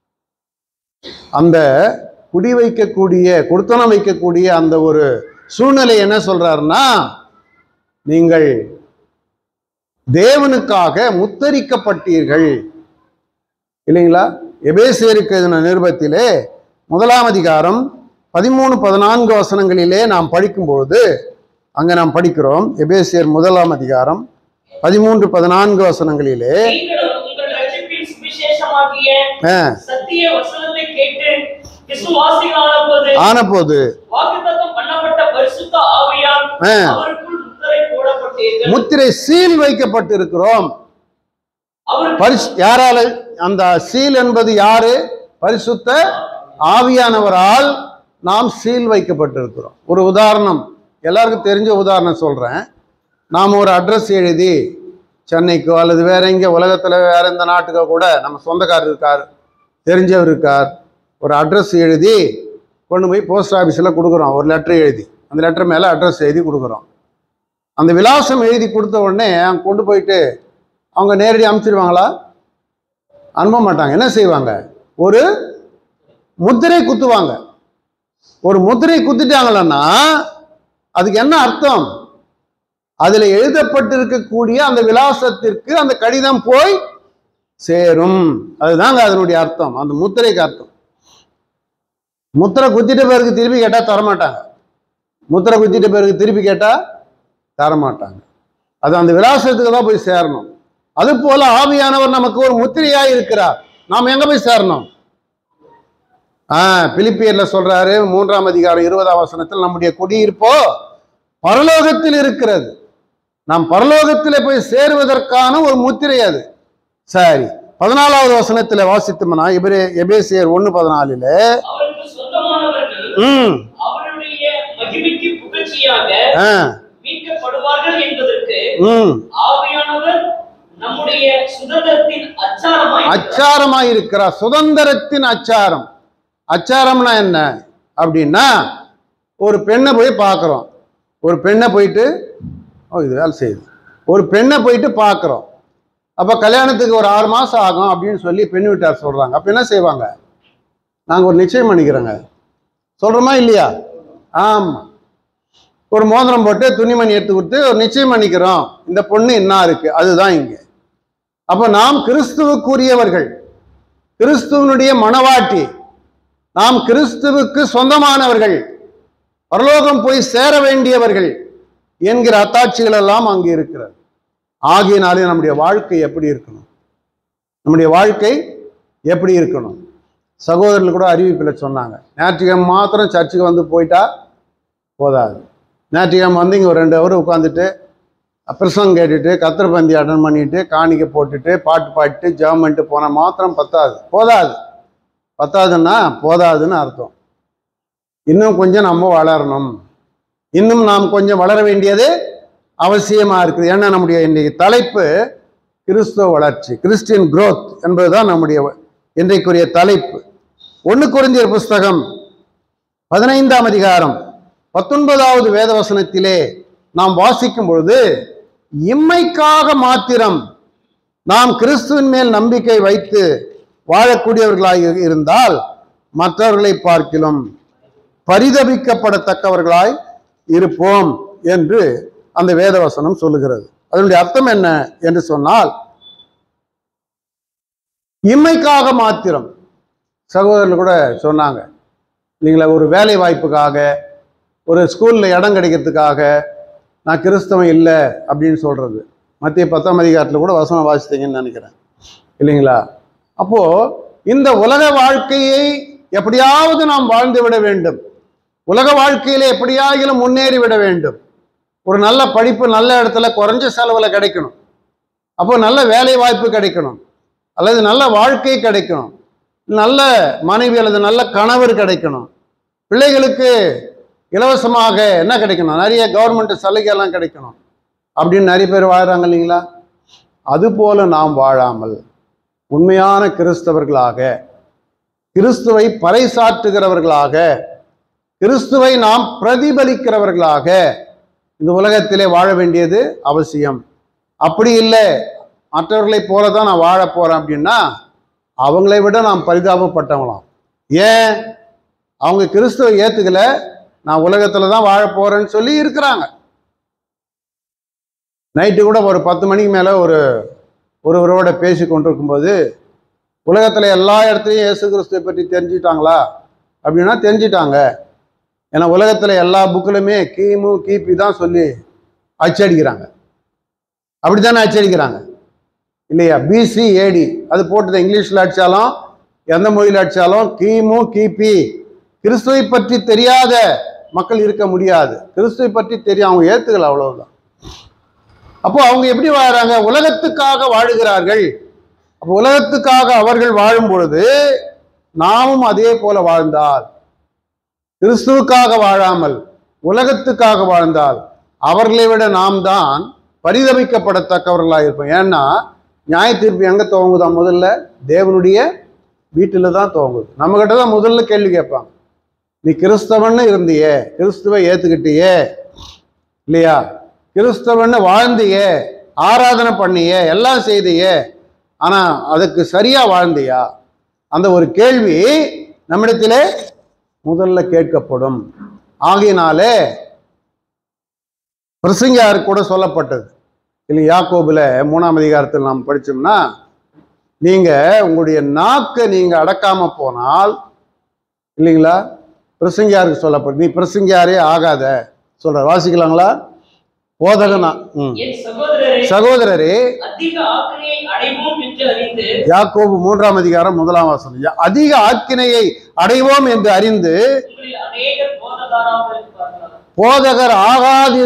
A: அந்த குடி வைக்கக்கூடிய கொடுத்தனம் வைக்கக்கூடிய அந்த ஒரு சூழ்நிலை என்ன சொல்றாருன்னா நீங்கள் தேவனுக்காக முத்தரிக்கப்பட்டீர்கள் இல்லைங்களா எபேசியருக்கு எழுதின நிருபத்திலே முதலாம் அதிகாரம் பதிமூணு பதினான்கு வசனங்களிலே நாம் படிக்கும்பொழுது அங்க நாம் படிக்கிறோம் எபேசியர் முதலாம் அதிகாரம் பதிமூன்று பதினான்கு வசனங்களிலே
B: நீங்களும் உங்கள் ரட்சிப்பின் சுவிசேஷமாகிய
A: ஆ,
B: சத்திய வசனத்தை கேட்டு விசுவாசிகளான போது
A: ஆனபோது
B: வாக்குத்தத்தம் பண்ணப்பட்ட பரிசுத்த ஆவியால்
A: ஆ.
B: அவருக்குள் முத்திரை போடப்பட்டீர்கள்
A: முத்திரை சீல் வைக்கப்பட்டிருக்கிறோம்
B: அவருக்கு
A: பரிசு யாரால அந்த சீல் என்பது யாரு பரிசுத்த ஆவியானவரால் நாம் சீல் வைக்கப்பட்டிருக்கிறோம் ஒரு உதாரணம் எல்லாருக்கும் தெரிஞ்ச உதாரணம் சொல்றேன் நாம் ஒரு அட்ரஸ் எழுதி சென்னைக்கோ அல்லது வேற எங்கே உலகத்தில் வேற எந்த நாட்டுக்கோ கூட நம்ம சொந்தக்காரர் இருக்கார் தெரிஞ்சவர் இருக்கார் ஒரு அட்ரஸ் எழுதி கொண்டு போய் போஸ்ட் ஆஃபீஸில் கொடுக்குறோம் ஒரு லெட்டர் எழுதி அந்த லெட்டர் மேலே அட்ரஸ் எழுதி கொடுக்குறோம் அந்த விலாசம் எழுதி கொடுத்த உடனே அங்க கொண்டு போயிட்டு அவங்க நேரடி அனுப்பிச்சிடுவாங்களா அனுப்ப மாட்டாங்க என்ன செய்வாங்க ஒரு முத்திரை குத்துவாங்க ஒரு முத்திரை குத்திட்டாங்களன்னா அதுக்கு என்ன அர்த்தம் அதுல எழுதப்பட்டிருக்கக்கூடிய அந்த விலாசத்திற்கு அந்த கடிதம் போய் சேரும் அதுதாங்க அதனுடைய அர்த்தம் அந்த முத்திரைக்கு அர்த்தம் முத்திரை குத்திட்ட பிறகு திருப்பி கேட்டா தரமாட்டாங்க முத்திரை குத்திட்ட பிறகு திருப்பி கேட்டா தரமாட்டாங்க அது அந்த விலாசத்துக்கு தான் போய் சேரணும் அது போல ஆவியானவர் நமக்கு ஒரு முத்திரையாய் இருக்கிறார் நாம் எங்க போய் சேரணும் ஆ பிலிப்பியர்ல சொல்றாரு மூன்றாம் அதிகாரம் இருபதாம் வசனத்தில் நம்முடைய குடியிருப்போ பரலோகத்தில் இருக்கிறது நாம் பரலோகத்தில் போய் சேருவதற்கான ஒரு முத்திரை அது சரி பதினாலாவது வசனத்துல வாசித்தோம்னா எபிரே எபேசியர் ஒண்ணு பதினாலுல
B: அவருக்கு சொந்தமானவர்கள்
A: ம்
B: அவருடைய மகிமைக்கு புகழ்ச்சியாக
A: ஆ,
B: மீட்கப்படுவார்கள் என்பதற்கு
A: ம்
B: ஆவியானவர் நம்முடைய சுதந்திரத்தின் அச்சாரமாய்
A: அச்சாரமாய் இருக்கிறார் சுதந்திரத்தின் அச்சாரம் அச்சாரம்னா என்ன அப்படின்னா ஒரு பெண்ணை போய் பார்க்குறோம் ஒரு பெண்ணை போயிட்டு ஓ இது வேலை செய்யுது ஒரு பெண்ணை போயிட்டு பார்க்குறோம் அப்போ கல்யாணத்துக்கு ஒரு ஆறு மாதம் ஆகும் அப்படின்னு சொல்லி பெண் வீட்டார் சொல்கிறாங்க அப்போ என்ன செய்வாங்க நாங்கள் ஒரு நிச்சயம் பண்ணிக்கிறோங்க சொல்கிறோமா இல்லையா ஆமாம் ஒரு மோதிரம் போட்டு துணிமணி எடுத்து கொடுத்து ஒரு நிச்சயம் பண்ணிக்கிறோம் இந்த பொண்ணு என்ன இருக்கு அதுதான் இங்கே அப்போ நாம் கிறிஸ்துவுக்குரியவர்கள் கிறிஸ்துவனுடைய மணவாட்டி நாம் கிறிஸ்துவுக்கு சொந்தமானவர்கள் பரலோகம் போய் சேர வேண்டியவர்கள் என்கிற அத்தாட்சிகள் எல்லாம் அங்கே இருக்கிறது ஆகியனாலே நம்முடைய வாழ்க்கை எப்படி இருக்கணும் நம்முடைய வாழ்க்கை எப்படி இருக்கணும் சகோதரர்கள் கூட அறிவிப்பில் சொன்னாங்க ஞாயிற்றுக்கிழமை மாத்திரம் சர்ச்சுக்கு வந்து போயிட்டா போதாது ஞாயிற்றுக்கிழமை வந்து இங்கே ஒரு ரெண்டு ஹவர் உட்காந்துட்டு பிரசங்கம் கேட்டுட்டு கத்திர பந்தி அட்டன் பண்ணிட்டு காணிக்க போட்டுட்டு பாட்டு பாடிட்டு ஜெபம் பண்ணிட்டு போனால் மாத்திரம் பத்தாது போதாது பத்தாதுன்னா போதாதுன்னு அர்த்தம் இன்னும் கொஞ்சம் நம்ம வளரணும் இன்னும் நாம் கொஞ்சம் வளர வேண்டியது அவசியமா இருக்குது ஏன்னா நம்முடைய இன்றைய தலைப்பு கிறிஸ்துவ வளர்ச்சி கிறிஸ்டியன் growth என்பதுதான் நம்முடைய இன்றைக்குரிய தலைப்பு ஒன்று குறைந்தியர் புஸ்தகம் பதினைந்தாம் அதிகாரம் பத்தொன்பதாவது வேதவசனத்திலே நாம் வாசிக்கும் பொழுது இம்மைக்காக மாத்திரம் நாம் கிறிஸ்துவின் மேல் நம்பிக்கை வைத்து வாழக்கூடியவர்களாய் இருந்தால் மற்றவர்களை பார்க்கிலும் பரிதபிக்கப்படத்தக்கவர்களாய் இருப்போம் என்று அந்த வேதவசனம் சொல்லுகிறது அதனுடைய அர்த்தம் என்ன என்று சொன்னால் இம்மைக்காக மாத்திரம் சகோதரர்கள் கூட சொன்னாங்க இல்லைங்களா ஒரு வேலை வாய்ப்புக்காக ஒரு ஸ்கூலில் இடம் கிடைக்கிறதுக்காக நான் கிறிஸ்தவன் இல்லை அப்படின்னு சொல்கிறது மத்திய பத்தாம் அதிகாரத்தில் கூட வசனம் வாசித்தீங்கன்னு நினைக்கிறேன் இல்லைங்களா அப்போது இந்த உலக வாழ்க்கையை எப்படியாவது நாம் வாழ்ந்து விட வேண்டும் உலக வாழ்க்கையில எப்படியாகிலும் முன்னேறி விட வேண்டும் ஒரு நல்ல படிப்பு நல்ல இடத்துல குறைஞ்ச செலவில் கிடைக்கணும் அப்போ நல்ல வேலை வாய்ப்பு கிடைக்கணும் அல்லது நல்ல வாழ்க்கை கிடைக்கணும் நல்ல மனைவி அல்லது நல்ல கணவர் கிடைக்கணும் பிள்ளைகளுக்கு இலவசமாக என்ன கிடைக்கணும் நிறைய கவர்மெண்ட் சலுகையெல்லாம் கிடைக்கணும் அப்படின்னு நிறைய பேர் வாழ்கிறாங்க இல்லைங்களா அதுபோல நாம் வாழாமல் உண்மையான கிறிஸ்தவர்களாக கிறிஸ்துவை பறைசாற்றுகிறவர்களாக கிறிஸ்துவை நாம் பிரதிபலிக்கிறவர்களாக இந்த உலகத்திலே வாழ வேண்டியது அவசியம் அப்படி இல்லை மற்றவர்களைப் போல தான் நான் வாழ போறேன் அப்படின்னா அவங்களை விட நாம் பரிதாபப்பட்டவங்களாம் ஏன் அவங்க கிறிஸ்துவை ஏத்துக்கல நான் உலகத்துல தான் வாழ போறேன்னு சொல்லி இருக்கிறாங்க நைட்டு கூட ஒரு பத்து மணிக்கு மேல ஒரு ஒருவரோட பேசி கொண்டிருக்கும்போது உலகத்துல எல்லா இடத்துலையும் இயேசு கிறிஸ்துவை பற்றி தெரிஞ்சுட்டாங்களா அப்படின்னா தெரிஞ்சிட்டாங்க ஏன்னா உலகத்துல எல்லா புக்கிலுமே கிமு கிபி தான் சொல்லி அச்சடிக்கிறாங்க அப்படித்தானே அச்சடிக்கிறாங்க இல்லையா பிசி ஏடி அது போட்டது இங்கிலீஷில் அடித்தாலும் எந்த மொழியில் அடித்தாலும் கிமு கிபி கிறிஸ்துவை பற்றி தெரியாத மக்கள் இருக்க முடியாது கிறிஸ்துவை பற்றி தெரியும் அவங்க ஏத்துக்கல அவ்வளவுதான் அப்போ அவங்க எப்படி வாழுறாங்க உலகத்துக்காக வாழுகிறார்கள் அப்போ உலகத்துக்காக அவர்கள் வாழும் பொழுது நாமும் அதே போல வாழ்ந்தால் கிறிஸ்துவுக்காக வாழாமல் உலகத்துக்காக வாழ்ந்தால் அவர்களை விட நாம் தான் பரிதபிக்கப்படத்தக்கவர்களாக இருப்போம் ஏன்னா நியாய தீர்ப்பு எங்க துவங்குதா முதல்ல தேவனுடைய வீட்டில் தான் துவங்குது நம்ம கிட்ட தான் முதல்ல கேள்வி கேட்பாங்க நீ கிறிஸ்தவன்னு இருந்தியே கிறிஸ்துவை ஏத்துக்கிட்டியே இல்லையா கிறிஸ்தவன்னு வாழ்ந்தியே ஆராதனை பண்ணியே எல்லாம் செய்தியே ஆனா அதுக்கு சரியா வாழ்ந்தியா அந்த ஒரு கேள்வி நம்மிடத்திலே முதல்ல கேட்கப்படும் ஆகையினாலே பிரசங்கியார் கூட சொல்லப்பட்டது இல்லை யாக்கோபுல மூணாம் அதிகாரத்தில் நாம் படிச்சோம்னா நீங்க உங்களுடைய நாக்கை நீங்க அடக்காம போனால் இல்லைங்களா பிரசங்கியாருக்கு சொல்லப்படும் நீ பிரசங்கியாரே ஆகாத சொல்ற வாசிக்கலாங்களா போதகனா ம்
B: என் சகோதரரே
A: சகோதரரே
B: அதிக ஆக்கினையை அடைவோம் என்று அறிந்து
A: யாக்கோபு மூன்றாம் அதிகாரம் முதலாம் வாசனம் யா- அதிக ஆக்கினையை அடைவோம் என்று அறிந்து
B: உங்களில் அநேகர் போதகாராமல் இருப்பார்கள்
A: போதகர்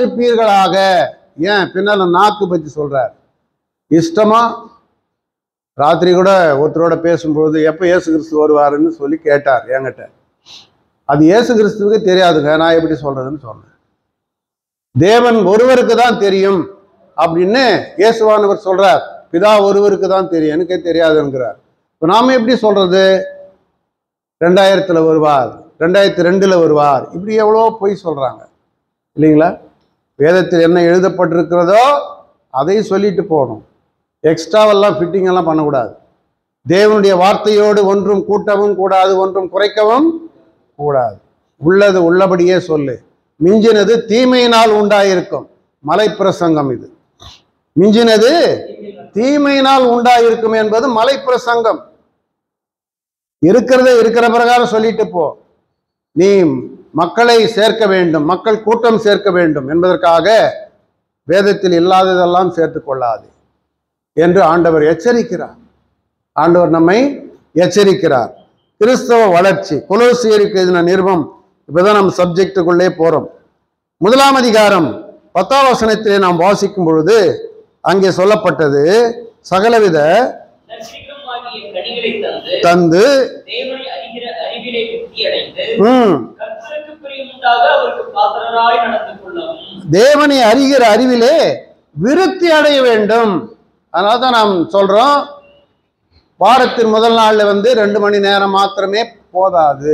A: ஆகாதிருப்பீர்களாக ஏன் பின்னால நாக்கு பற்றி சொல்றார் இஷ்டமா ராத்திரி கூட ஒருத்தரோட பேசும்போது எப்போ இயேசு கிறிஸ்து வருவாருன்னு சொல்லி கேட்டார் என்கிட்ட அது இயேசு கிறிஸ்துவுக்கு தெரியாதுங்க நான் எப்படி சொல்றதுன்னு சொன்னேன் தேவன் ஒருவருக்கு தான் தெரியும் அப்படின்னு இயேசுவானவர் சொல்றார் பிதா ஒருவருக்கு தான் தெரியும் எனக்கே தெரியாதுங்கிறார் இப்போ நாம எப்படி சொல்றது ரெண்டாயிரத்துல வருவார் ரெண்டாயிரத்தி ரெண்டுல வருவார் இப்படி எவ்வளோ பொய் சொல்றாங்க இல்லைங்களா வேதத்தில் என்ன எழுதப்பட்டிருக்கிறதோ அதை சொல்லிட்டு போகணும் எக்ஸ்ட்ராவெல்லாம் ஃபிட்டிங் எல்லாம் பண்ணக்கூடாது தேவனுடைய வார்த்தையோடு ஒன்றும் கூட்டவும் கூடாது ஒன்றும் குறைக்கவும் கூடாது உள்ளது உள்ளபடியே சொல்லு மிஞ்சினது தீமையினால் உண்டாயிருக்கும் மலைப்பிரசங்கம் இது மிஞ்சினது தீமையினால் உண்டாயிருக்கும் என்பது மலைப்பிரசங்கம் இருக்கிறத இருக்கிற பிரகாரம் சொல்லிட்டு போ நீ மக்களை சேர்க்க வேண்டும் மக்கள் கூட்டம் சேர்க்க வேண்டும் என்பதற்காக வேதத்தில் இல்லாததெல்லாம் சேர்த்துக் கொள்ளாது என்று ஆண்டவர் எச்சரிக்கிறார் ஆண்டவர் நம்மை எச்சரிக்கிறார் கிறிஸ்தவ வளர்ச்சி கொலோசியருக்கு எழுதின நிருபம் இப்பதான் நம்ம சப்ஜெக்டுக்குள்ளே போறோம் முதலாம் அதிகாரம் பத்தாம் வசனத்திலே நாம் வாசிக்கும் பொழுது அங்கே சொல்லப்பட்டது சகலவித
B: நற்சீக்கிரமாகிய கனிகளை தந்து
A: தந்து
B: தேவனை அறிகிற அறிவிலே விருத்தி அடைந்து
A: ம்,
B: கர்த்தருக்கு பிரியமுண்டாக அவருக்கு பாத்திரராய் நடந்து கொள்ளவும்
A: தேவனை அறிகிற அறிவிலே விருத்தி அடைய வேண்டும் அதனால தான் நாம் சொல்றோம் வாரத்தின் முதல் நாள்ல வந்து ரெண்டு மணி நேரம் மாத்திரமே போதாது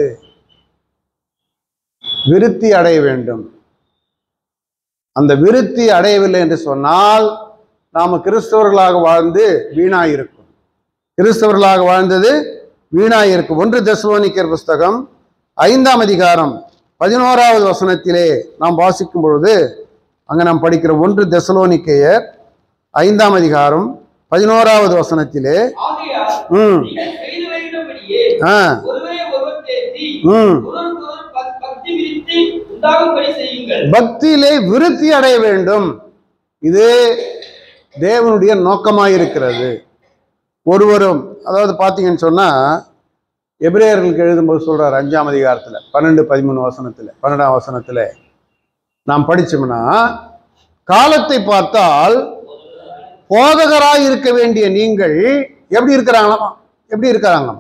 A: விருத்தி அடைய வேண்டும் அந்த விருத்தி அடையவில்லை என்று சொன்னால் நாம கிறிஸ்தவர்களாக வாழ்ந்து வீணாயிருக்கும் கிறிஸ்தவர்களாக வாழ்ந்தது வீணாயிருக்கும் ஒன்று தெசலோனிக்கர் புஸ்தகம் ஐந்தாம் அதிகாரம் பதினோராவது வசனத்திலே நாம் வாசிக்கும் பொழுது அங்க நாம் படிக்கிற ஒன்று தெசலோனிக்கேயர் ஐந்தாம் அதிகாரம் பதினோராவது வசனத்திலே
C: ஆகையால்
A: ம்
C: நீங்கள் செய்து வருகிறபடியே
A: ஆ
C: ஒருவரை ஒருவர் தேற்றி
A: ம்
C: ஒருவருக்கொருவர் பக்- பக்தி விருத்தி உண்டாகும்படி செய்யுங்கள்
A: பக்தியிலே விருத்தி அடைய வேண்டும் இது தேவனுடைய நோக்கமாயிருக்கிறது ஒருவரும் அதாவது பார்த்தீங்கன்னு சொன்னா எபிரேயர்களுக்கு எழுதும்போது சொல்றார் அஞ்சாம் அதிகாரத்துல பன்னெண்டு பதிமூணு வசனத்துல பன்னெண்டாம் வசனத்துல நாம் படிச்சோம்னா காலத்தை பார்த்தால் போதகராய் இருக்க வேண்டிய நீங்கள் எப்படி இருக்கிறாங்களாம் எப்படி இருக்கிறாங்களாம்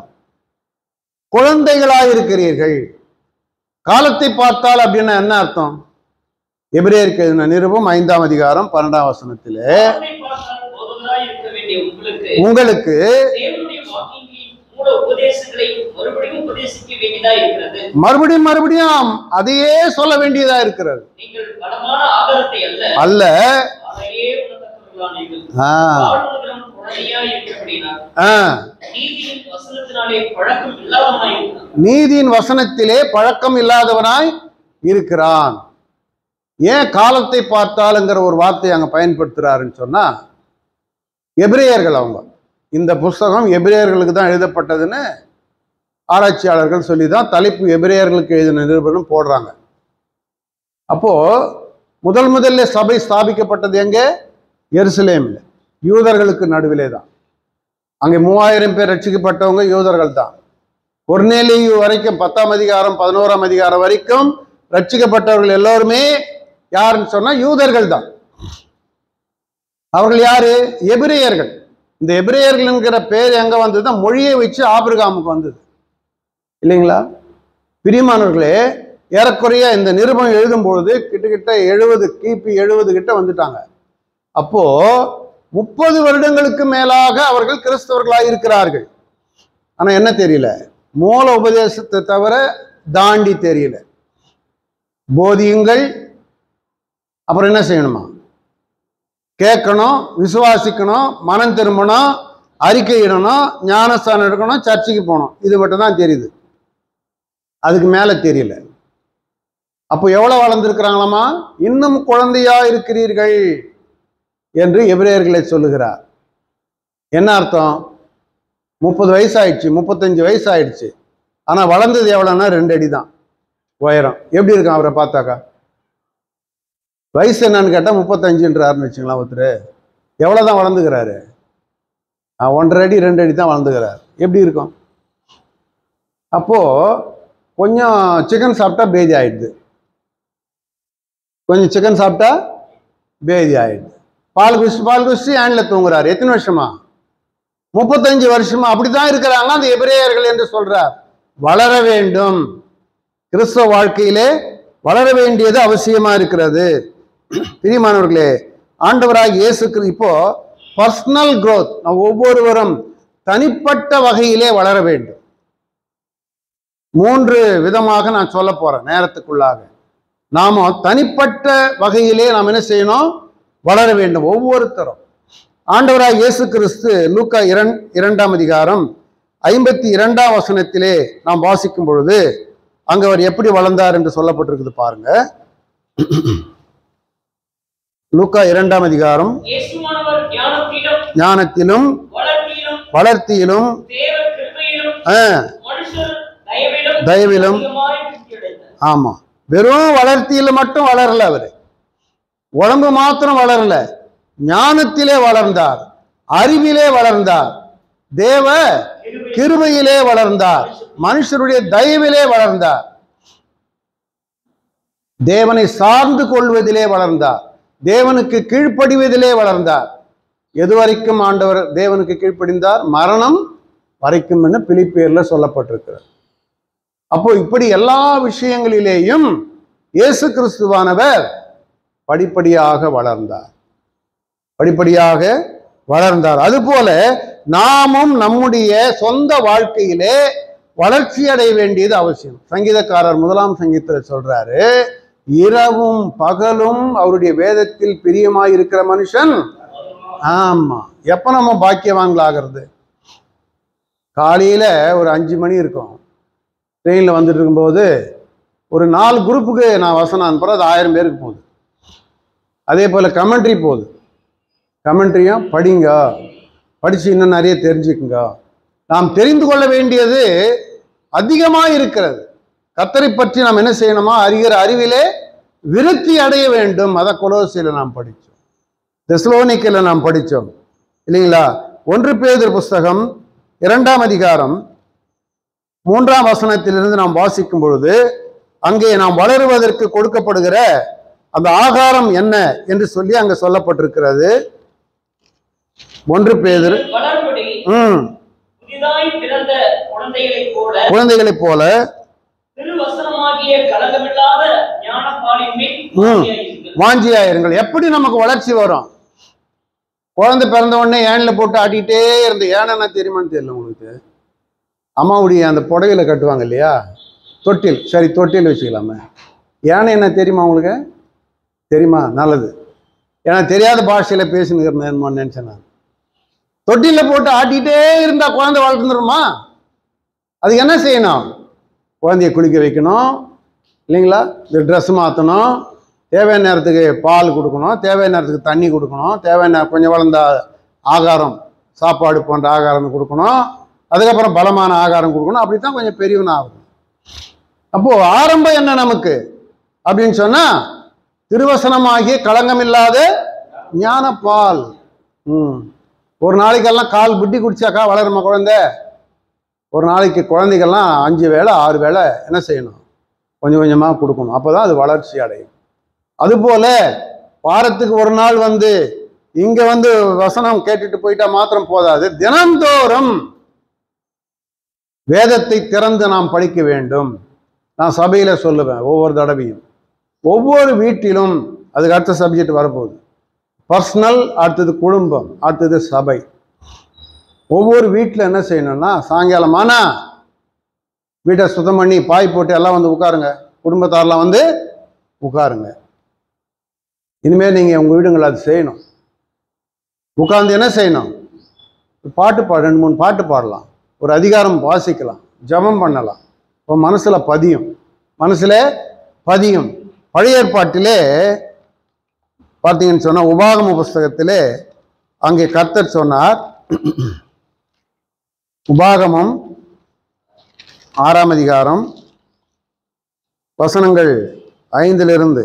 A: குழந்தைகளாய் இருக்கிறீர்கள் காலத்தை பார்த்தால் அப்படின்னா என்ன அர்த்தம் எபிரேயருக்கு எழுதின நிருபம் ஐந்தாம் அதிகாரம் பன்னெண்டாம் வசனத்திலே
B: வார்த்தை பார்த்தால் போதகராய் இருக்க வேண்டிய உங்களுக்கு
A: உங்களுக்கு
B: தேவனுடைய வாக்கியங்களின் மூல உபதேசங்களை மறுபடியும் உபதேசிக்க வேண்டியதா இருக்கிறது
A: மறுபடியும் மறுபடியும் அதையே சொல்ல வேண்டியதா இருக்கிறது
B: நீங்கள் பலமான ஆதாரத்தை அல்ல
A: அல்ல
B: அதையே உணர்ந்தவர்களானீர்கள்
A: ஆ,
B: வாழ்வதற்கு குழந்தையா இருக்கிறபடினால்
A: ஆ,
B: நீதியின் வசனத்தினாலே பழக்கம் இல்லாதவனாயிருக்கிறான்
A: நீதியின் வசனத்திலே பழக்கம் இல்லாதவனாய் இருக்கிறான் ஏன் காலத்தை பார்த்தாலுங்கிற ஒரு வார்த்தையை அங்க பயன்படுத்துறாருன்னு சொன்னா எபிரேயர்கள் அவங்க இந்த புஸ்தகம் எபிரேயர்களுக்கு தான் எழுதப்பட்டதுன்னு ஆராய்ச்சியாளர்கள் சொல்லி தான் தலைப்பு எபிரேயர்களுக்கு எழுதின நிருபரம் போடுறாங்க அப்போ முதல் முதல்ல சபை ஸ்தாபிக்கப்பட்டது எங்க எருசலேமில் யூதர்களுக்கு நடுவிலே தான் அங்கே மூவாயிரம் பேர் ரட்சிக்கப்பட்டவங்க யூதர்கள் தான் கொர்நேலியு வரைக்கும் பத்தாம் அதிகாரம் பதினோராம் அதிகாரம் வரைக்கும் ரட்சிக்கப்பட்டவர்கள் எல்லோருமே யாருன்னு சொன்னா யூதர்கள் தான் அவர்கள் யாரு எபிரேயர்கள் இந்த எபிரேயர்கள் என்கிற பேர் எங்க வந்தது மொழியை வச்சு ஆபிரகாமுக்கு வந்தது இல்லைங்களா பிரியமானவர்களே ஏறக்குறைய இந்த நிருபம் எழுதும் பொழுது கிட்டத்தட்ட எழுபது கிபி எழுபது கிட்ட வந்துட்டாங்க அப்போ முப்பது வருடங்களுக்கு மேலாக அவர்கள் கிறிஸ்தவர்களாக இருக்கிறார்கள் ஆனா என்ன தெரியல மூல உபதேசத்தை தவிர தாண்டி தெரியல போதியுங்கள் அப்புறம் என்ன செய்யணுமா கேட்கணும் விசுவாசிக்கணும் மனம் திரும்பணும் அறிக்கையிடணும் ஞானஸ்தானம் எடுக்கணும் சர்ச்சுக்கு போகணும் இது மட்டும் தான் தெரியுது அதுக்கு மேலே தெரியல அப்போ எவ்வளோ வளர்ந்துருக்கிறாங்களாமா இன்னும் குழந்தையா இருக்கிறீர்கள் என்று எபிரேயர்களை சொல்லுகிறார் என்ன அர்த்தம் முப்பது வயசு ஆயிடுச்சு முப்பத்தஞ்சு வயசு ஆயிடுச்சு ஆனால் வளர்ந்தது எவ்வளோன்னா ரெண்டு அடி தான் உயரம் எப்படி இருக்கான் அவரை பார்த்தாக்கா வயசு என்னன்னு கேட்டால் முப்பத்தஞ்சுன்றாருன்னு வச்சுங்களா ஒருத்தர் எவ்வளோ தான் வளர்ந்துக்கிறாரு ஆ, ஒன்றரை அடி ரெண்டு அடி தான் வளர்ந்துக்கிறார் எப்படி இருக்கும் அப்போது கொஞ்சம் சிக்கன் சாப்பிட்டா பேதி ஆயிடுது கொஞ்சம் சிக்கன் சாப்பிட்டா பேதி ஆயிடுது பால் குடிச்சு பால் குடிச்சு ஹேண்டில் தூங்குறாரு எத்தனை வருஷமா முப்பத்தஞ்சு வருஷமா அப்படித்தான் இருக்கிறாங்க அந்த எபிரேயர்கள் என்று சொல்றார் வளர வேண்டும் கிறிஸ்தவ வாழ்க்கையிலே வளர வேண்டியது அவசியமா இருக்கிறது பிரியமானவர்களே ஆண்டவராக இயேசு கிறிஸ்து இப்போ பர்சனல் growth நாம் ஒவ்வொருவரும் தனிப்பட்ட வகையிலே வளர வேண்டும் மூன்று விதமாக நான் சொல்ல போறேன் நேரத்துக்குள்ளாக நாம தனிப்பட்ட வகையிலே நாம் என்ன செய்யணும் வளர வேண்டும் ஒவ்வொருத்தரும் ஆண்டவராக இயேசு கிறிஸ்து லூக்கா இரண் இரண்டாம் அதிகாரம் ஐம்பத்தி இரண்டாம் வசனத்திலே நாம் வாசிக்கும் பொழுது அங்க அவர் எப்படி வளர்ந்தார் என்று சொல்லப்பட்டிருக்குது பாருங்க லூக்கா இரண்டாம் அதிகாரம்
B: இயேசுவானவர் ஞானத்திலும்
A: ஞானத்திலும்
B: வளர்த்தியிலும்
A: வளர்த்தியிலும்
B: தேவ கிருபையிலும்
A: ஆ,
B: மனுஷர் தயவிலும்
A: தயவிலும்
B: அதிகமாய் விருத்தியடைந்தார்.
A: ஆமா வெறும் வளர்த்தியில மட்டும் வளரல அவரு உடம்பு மாத்திரம் வளரல ஞானத்திலே வளர்ந்தார் அறிவிலே வளர்ந்தார் தேவ கிருபையிலே வளர்ந்தார் மனுஷருடைய தயவிலே வளர்ந்தார் தேவனை சார்ந்து கொள்வதிலே வளர்ந்தார் தேவனுக்கு கீழ்ப்படிவதிலே வளர்ந்தார் எதுவரைக்கும் ஆண்டவர் தேவனுக்கு கீழ்ப்படிந்தார் மரணம் வரைக்கும் என்று பிலிப்பியர்ல சொல்லப்பட்டிருக்கிறது அப்போ இப்படி எல்லா விஷயங்களிலேயும் இயேசு கிறிஸ்துவானவர் படிப்படியாக வளர்ந்தார் படிப்படியாக வளர்ந்தார் அதுபோல நாமும் நம்முடைய சொந்த வாழ்க்கையிலே வளர்ச்சி அடைய வேண்டியது அவசியம் சங்கீதக்காரர் முதலாம் சங்கீதத்தில் சொல்றாரு இரவும் பகலும் அவருடைய வேதத்தில் பிரியமாய் இருக்கிற மனுஷன் ஆமா எப்ப நம்ம பாக்கியவான்களாகிறது காலையில ஒரு அஞ்சு மணி இருக்கும் ட்ரெயினில் வந்துட்டு இருக்கும்போது ஒரு நாலு குரூப்புக்கு நான் வசனம் அனுப்புகிறேன் அது ஆயிரம் பேருக்கு போகுது அதே போல் கமெண்ட்ரி போகுது கமெண்ட்ரியும் படிங்க படித்து இன்னும் நிறைய தெரிஞ்சுக்குங்க நாம் தெரிந்து கொள்ள வேண்டியது அதிகமாக இருக்கிறது கத்தரை பற்றி நாம் என்ன செய்யணுமா அறிகிற அறிவிலே விருத்தி அடைய வேண்டும் அதை கொலோசியில் நாம் படித்தோம் தெஸ்லோனிக்கில் நாம் படித்தோம் இல்லைங்களா ஒன்று பேதர் புஸ்தகம் இரண்டாம் அதிகாரம் மூன்றாம் வசனத்திலிருந்து நாம் வாசிக்கும் பொழுது அங்கே நாம் வளருவதற்கு கொடுக்கப்படுகிற அந்த ஆகாரம் என்ன என்று சொல்லி அங்க சொல்லப்பட்டிருக்கிறது ஒன்று பேதர்
B: வளரும்படி
A: ம்
B: புதிதாய் பிறந்த குழந்தைகளைப் போல
A: குழந்தைகளைப் போல
B: திருவசனமாகிய கலகமில்லாத ஞானப்பாலின் மேல்
A: ம்.
B: வாஞ்சியாயிருங்கள்.
A: வாஞ்சியாயிருங்கள் எப்படி நமக்கு வளர்ச்சி வரும் குழந்தை பிறந்த உடனே ஏனில போட்டு ஆட்டிகிட்டே இருந்த ஏன்னா தெரியுமான்னு தெரியல உங்களுக்கு அம்மாவுடைய அந்த புடவையில கட்டுவாங்க இல்லையா தொட்டில் சரி தொட்டில் வச்சுக்கலாமே யானை என்ன தெரியுமா உங்களுக்கு தெரியுமா நல்லது ஏன்னா தெரியாத பாஷையில பேசினுக்கிறேன் நினைச்சேன் நான் தொட்டில போட்டு ஆட்டிகிட்டே இருந்தா குழந்தை வளர்ந்துருமா அதுக்கு என்ன செய்யணும் குழந்தைய குளிக்க வைக்கணும் இல்லைங்களா இந்த ட்ரெஸ் மாற்றணும் தேவையான நேரத்துக்கு பால் கொடுக்கணும் தேவையான நேரத்துக்கு தண்ணி கொடுக்கணும் தேவையான கொஞ்சம் வளர்ந்த ஆகாரம் சாப்பாடு போன்ற ஆகாரம் கொடுக்கணும் அதுக்கப்புறம் பலமான ஆகாரம் கொடுக்கணும் அப்படி தான் கொஞ்சம் பெரியவன் ஆகும் அப்போது ஆரம்பம் என்ன நமக்கு அப்படின்னு சொன்னால் திருவசனமாகிய களங்கமில்லாத ஞானப்பால் ம் ஒரு நாளைக்கெல்லாம் கால் புட்டி குடிச்சாக்கா வளருமா குழந்தை ஒரு நாளைக்கு குழந்தைகள்லாம் அஞ்சு வேளை ஆறு வேளை என்ன செய்யணும் கொஞ்சம் கொஞ்சமாக கொடுக்கணும் அப்போ தான் அது வளர்ச்சி அடையும் அதுபோல வாரத்துக்கு ஒரு நாள் வந்து இங்கே வந்து வசனம் கேட்டுட்டு போயிட்டா மாத்திரம் போதாது தினந்தோறும் வேதத்தை திறந்து நாம் படிக்க வேண்டும் நான் சபையில் சொல்லுவேன் ஒவ்வொரு தடவையும் ஒவ்வொரு வீட்டிலும் அதுக்கு அடுத்த சப்ஜெக்ட் வரப்போகுது பர்சனல் அடுத்தது குடும்பம் அடுத்தது சபை ஒவ்வொரு வீட்டில் என்ன செய்யணும்னா சாயங்காலமானா வீட்டை சுத்தம் பண்ணி பாய் போட்டு எல்லாம் வந்து உட்காருங்க குடும்பத்தாரெலாம் வந்து உட்காருங்க இனிமேல் நீங்கள் உங்கள் வீடுங்களில் அது செய்யணும் உட்கார்ந்து என்ன செய்யணும் பாட்டு பாட ரெண்டு மூணு பாட்டு பாடலாம் ஒரு அதிகாரம் வாசிக்கலாம் ஜெபம் பண்ணலாம் இப்போ மனசில் பதியும் மனசில் பதியும் பழைய ஏற்பாட்டிலே பார்த்தீங்கன்னு சொன்னால் உபாகம புஸ்தகத்திலே அங்கே கர்த்தர் சொன்னார் உபாகமம் ஆறாம் அதிகாரம் வசனங்கள் ஐந்திலிருந்து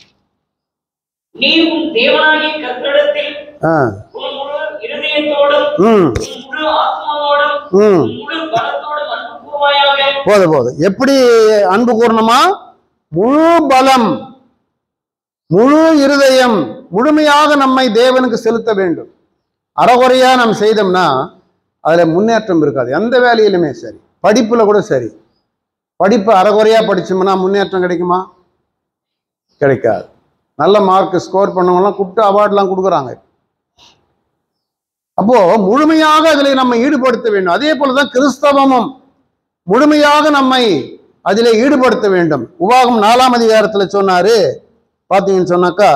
B: நீ உன் தேவனாகிய கர்த்தரிடத்தில்
A: ஆ
B: உன் முழு இருதயத்தோடும்
A: ம்
B: உன் முழு ஆத்மாவோடும்
A: ம்
B: உன் முழு பலத்தோடும் அன்பு கூர்வாயாக
A: போதும் போதும் எப்படி அன்பு கூறணுமா முழு பலம் முழு இருதயம் முழுமையாக நம்மை தேவனுக்கு செலுத்த வேண்டும் அறகுறையா நாம் செய்தோம்னா அதுல முன்னேற்றம் இருக்காது எந்த வேலையிலுமே சரி படிப்புல கூட சரி படிப்பு அறகுறையா படிச்சோம்னா முன்னேற்றம் கிடைக்குமா கிடைக்காது நல்ல மார்க் ஸ்கோர் பண்ணவங்கலாம் கூப்பிட்டு அவார்ட்லாம் கொடுக்குறாங்க அப்போ முழுமையாக அதிலே நம்ம ஈடுபடுத்த வேண்டும் அதே போலதான் கிறிஸ்தவமும் முழுமையாக நம்மை அதிலே ஈடுபடுத்த வேண்டும் உபாகம் நாலாம் அதிகாரத்துல சொன்னாரு பார்த்தீங்கன்னு சொன்னாக்கா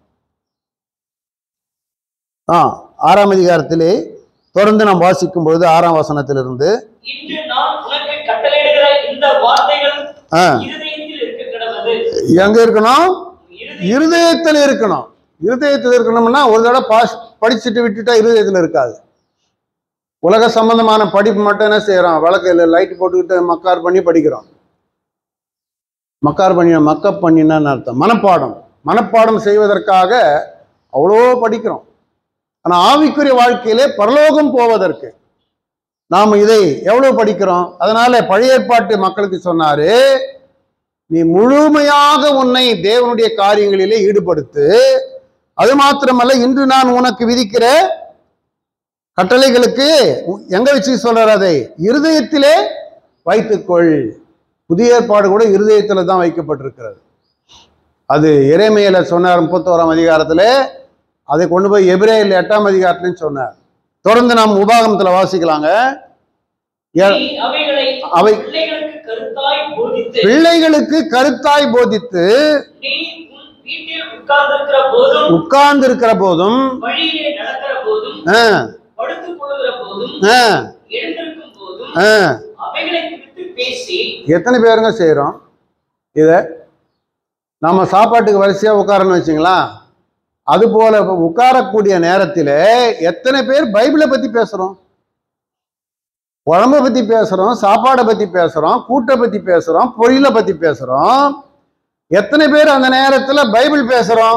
A: ஆ ஆறாம் அதிகாரத்திலே தொடர்ந்து நாம் வாசிக்கும் பொழுது ஆறாம் வசனத்திலிருந்து
B: இன்று நான் உனக்கு கட்டளையிடுகிற இந்த வார்த்தைகள்
A: ஆ,
B: இருதயத்தில் இருக்க கிடவது
A: எங்க இருக்கணும்
B: இருதய
A: இருதயத்தில் இருக்கணும் இருதயத்தில் இருக்கணும்னா ஒரு தடவை பாஸ் படிச்சுட்டு விட்டுட்டா இருதயத்தில் இருக்காது உலக சம்பந்தமான படிப்பு மட்டும் என்ன செய்யறோம் வழக்கையில் லைட் போட்டுக்கிட்டு மக்கார் பண்ணி படிக்கிறோம் மக்கார் பண்ணி மக்கப் பண்ணினான்னு அர்த்தம் மனப்பாடம் மனப்பாடம் செய்வதற்காக அவ்வளோ படிக்கிறோம் ஆனா ஆவிக்குரிய வாழ்க்கையிலே பரலோகம் போவதற்கு நாம் இதை எவ்வளவு படிக்கிறோம் அதனால பழைய ஏற்பாட்டு மக்களுக்கு சொன்னாரு நீ முழுமையாக உன்னை தேவனுடைய காரியங்களிலே ஈடுபடுத்து அது மாத்திரமல்ல இன்று நான் உனக்கு விதிக்கிற கட்டளைகளுக்கு உ- எங்க வச்சு சொல்றார் அதை இருதயத்திலே வைத்துக்கொள் புதிய ஏற்பாடு கூட இருதயத்துல தான் வைக்கப்பட்டிருக்கிறது அது இறைமையில சொன்னார் முப்பத்தோராம் அதிகாரத்துல அதை கொண்டு போய் எபிரேயில் எட்டாம் அதிகாரத்துலயும் சொன்னார் தொடர்ந்து நாம் உபாகமத்துல வாசிக்கலாங்க ஏ-
B: நீ அவைகளை
A: அவை-
B: பிள்ளைகளுக்கு கருத்தாய் போதித்து
A: பிள்ளைகளுக்கு கருத்தாய் போதித்து
B: நீ உன் வீட்டில் உட்கார்ந்திருக்கிற போதும்
A: உட்கார்ந்து இருக்கிற போதும்
B: வழியிலே நடக்கிற போதும்
A: ஆ,
B: படுத்துக் கொள்ளுகிற போதும்
A: ஆ,
B: எழுந்திருக்கும் போதும்
A: ஆ.
B: அவைகளை குறித்து பேசி
A: எத்தனை பேருங்க செய்கிறோம் இதை நம்ம சாப்பாட்டுக்கு வரிசையாக உட்காரன்னு வச்சுங்களா அது போல இப்ப உட்காரக்கூடிய நேரத்தில் எத்தனை பேர் பைபிளை பற்றி பேசுகிறோம் குழம்பை பற்றி பேசுகிறோம் சாப்பாடை பற்றி பேசுகிறோம் கூட்டை பற்றி பேசுகிறோம் பொரியலை பற்றி பேசுகிறோம் எத்தனை பேர் அந்த நேரத்தில் பைபிள் பேசுகிறோம்